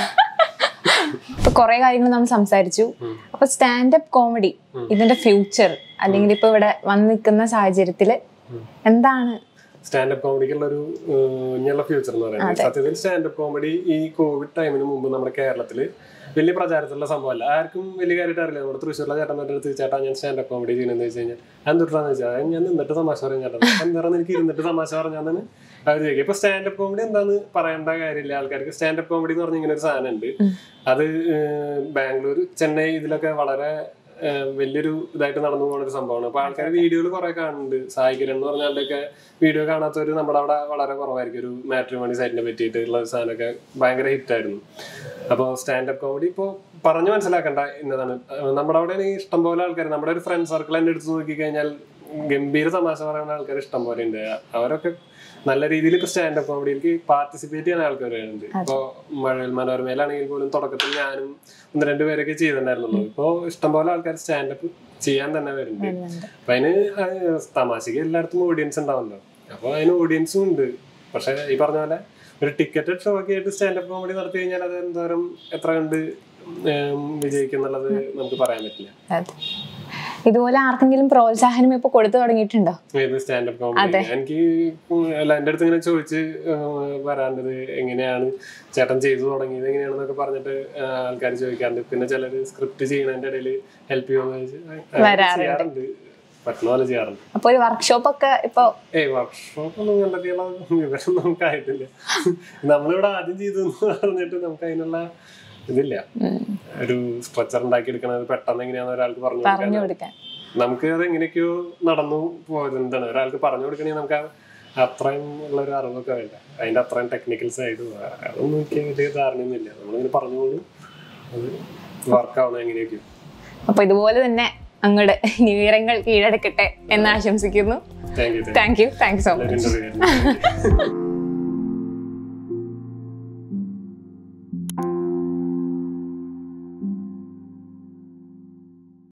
S2: ഇപ്പൊ കുറെ കാര്യങ്ങൾ നമ്മൾ സംസാരിച്ചു അപ്പൊ സ്റ്റാൻഡപ്പ് കോമഡി ഇതിന്റെ ഫ്യൂച്ചർ അല്ലെങ്കിൽ ഇപ്പൊ ഇവിടെ വന്ന് നിൽക്കുന്ന സാഹചര്യത്തില് എന്താണ്
S1: സ്റ്റാൻഡപ്പ് കോമഡിക്കുള്ള ഒരു ഇനിയുള്ള ഫ്യൂച്ചർ എന്ന് പറയുന്നത് സത്യത്തിൽ സ്റ്റാൻഡപ്പ് കോമഡി ഈ കോവിഡ് ടൈമിന് മുമ്പ് നമ്മുടെ കേരളത്തില് വലിയ പ്രചാരത്തിലുള്ള സംഭവമല്ല ആർക്കും വലിയ കാര്യമായിട്ട് അറിയില്ല നമ്മുടെ തൃശ്ശൂരിലെ ചേട്ടൻ അടുത്ത് ചേട്ടാ ഞാൻ സ്റ്റാൻഡപ്പ് കോമഡി ചെയ്യുന്നതെന്ന് വെച്ച് കഴിഞ്ഞാൽ എന്തുട്ടാന്ന് വെച്ചാൽ ഞാൻ നിന്നിട്ട് തമാശ പറയും ചേട്ടൻ എന്താണെന്ന് എനിക്ക് ഇരുന്നിട്ട് തമാശ പറഞ്ഞാന്ന് അവർ ചോദിക്കും ഇപ്പൊ സ്റ്റാൻഡപ്പ് കോമഡി എന്താന്ന് പറയേണ്ട കാര്യമില്ല ആൾക്കാർക്ക് സ്റ്റാൻഡപ്പ് കോമഡി എന്ന് പറഞ്ഞ ഇങ്ങനെ ഒരു സാധനം ഉണ്ട് അത് ഏഹ്, ബാംഗ്ലൂർ ചെന്നൈ ഇതിലൊക്കെ വളരെ ഏഹ്, വലിയൊരു ഇതായിട്ട് നടന്നു പോകുന്ന ഒരു സംഭവമാണ് അപ്പൊ ആൾക്കാർ വീഡിയോകൾ കുറെ കാണുന്നുണ്ട് സായി കിരൺ എന്ന് പറഞ്ഞാലൊക്കെ വീഡിയോ കാണാത്തവര് നമ്മുടെ അവിടെ വളരെ കുറവായിരിക്കും ഒരു മാട്രിമോണി സൈറ്റിനെ പറ്റിയിട്ടുള്ള ഒരു സാധനമൊക്കെ ഭയങ്കര ഹിറ്റ് ആയിരുന്നു അപ്പോൾ സ്റ്റാൻഡപ്പ് കോമഡി ഇപ്പോൾ പറഞ്ഞു മനസ്സിലാക്കണ്ട ഇന്നതാണ് ഏഹ്, നമ്മുടെ അവിടെ ഇഷ്ടം പോലെ ആൾക്കാർ നമ്മുടെ ഒരു ഫ്രണ്ട് സർക്കിൾ തന്നെ എടുത്ത് നോക്കിക്കഴിഞ്ഞാൽ ഗംഭീര തമാശ പറയുന്ന ആൾക്കാർ ഇഷ്ടം പോലെ ഉണ്ട് അവരൊക്കെ നല്ല രീതിയിൽ ഇപ്പൊ സ്റ്റാൻഡപ്പ് കോമഡിയിലേക്ക് പാർട്ടിസിപ്പേറ്റ് ചെയ്യുന്ന ആൾക്കാർ വരുന്നുണ്ട് ഇപ്പൊ മഴയിൽ മനോരമയിലാണെങ്കിൽ പോലും തുടക്കത്തിൽ ഞാനും ഒന്ന് രണ്ട് പേരൊക്കെ ചെയ്തിട്ടുണ്ടായിരുന്നുള്ളൂ ഇപ്പൊ ഇഷ്ടംപോലെ ആൾക്കാർ സ്റ്റാൻഡപ്പ് ചെയ്യാൻ തന്നെ വരുന്നുണ്ട് അപ്പൊ അതിന് ആ, തമാശക്ക് എല്ലായിടത്തും ഓഡിയൻസ് ഉണ്ടാവുമല്ലോ അപ്പൊ അതിന് ഓഡിയൻസും ഉണ്ട് പക്ഷെ ഈ പറഞ്ഞ പോലെ ഒരു ടിക്കറ്റഡ് ഷോ ഒക്കെ ആയിട്ട് സ്റ്റാൻഡപ്പ് കോമഡി നടത്തി കഴിഞ്ഞാൽ അത് എന്തോരം എത്ര കണ്ട് വിജയിക്കും എന്നുള്ളത് നമുക്ക് പറയാൻ പറ്റില്ല
S2: അതെ ഇതുപോലെ ആർക്കെങ്കിലും പ്രോത്സാഹനം ഇപ്പൊ കൊടുത്തു തുടങ്ങിയിട്ടുണ്ടോ
S1: ഏത് സ്റ്റാൻഡപ്പ് കോമഡി എനിക്ക് അല്ല എൻ്റെ അടുത്ത് ഇങ്ങനെ ചോദിച്ച് വരാണ്ടത് എങ്ങനെയാണ് ചേട്ടൻ ചെയ്തു തുടങ്ങിയത് എങ്ങനെയാണെന്നൊക്കെ പറഞ്ഞിട്ട് ആൾക്കാർ ചോദിക്കാറുണ്ട് പിന്നെ ചിലർ സ്ക്രിപ്റ്റ് ചെയ്യുന്നതിന്റെ ഇടയിൽ ഹെൽപ്പ് ചെയ്യുമെന്ന് ചോദിച്ച് അങ്ങനെ ചെയ്യാറുണ്ട് പറ്റുന്ന പോലെ ചെയ്യാറുണ്ട്
S2: അപ്പൊ ഒരു വർക്ക്ഷോപ്പ് ഒക്കെ ഇപ്പൊ
S1: ഏയ് വർക്ക്ഷോപ്പ് ഒന്നും കണ്ടെത്തിയുള്ള വിവരം നമുക്കായിട്ടില്ല നമ്മളിവിടെ ആദ്യം ചെയ്തു എന്ന് പറഞ്ഞിട്ട് നമുക്ക് അതിനുള്ള ഇതില്ല ഒരു സ്ട്രക്ചർ ഉണ്ടാക്കിയെടുക്കണത് പെട്ടെന്ന് എങ്ങനെയാണെന്ന് ഒരാൾക്ക് പറഞ്ഞു കൊടുക്കാൻ
S2: പറഞ്ഞു കൊടുക്കാൻ
S1: നമുക്ക് അത് എങ്ങനെയൊക്കെയോ നടന്നു പോയത് എന്താണ് ഒരാൾക്ക് പറഞ്ഞു കൊടുക്കണമെങ്കിൽ നമുക്ക് ആ അത്രയും ഉള്ള ഒരു അറിവൊക്കെ വേണ്ട അതിന്റെ അത്രയും ടെക്നിക്കൽ സൈഡ് അതൊന്നും എനിക്ക് വലിയ ധാരണയൊന്നുമില്ല നമ്മളിങ്ങനെ പറഞ്ഞോളൂ അത് വർക്കാവണം എങ്ങനെയൊക്കെയോ
S2: അപ്പൊ ഇതുപോലെ തന്നെ അങ്ങോട്ട് ന്യൂഇയറങ്ങൾ കീഴടക്കട്ടെ എന്ന് ആശംസിക്കുന്നു
S1: thank you
S2: thank you thank you so much
S1: interview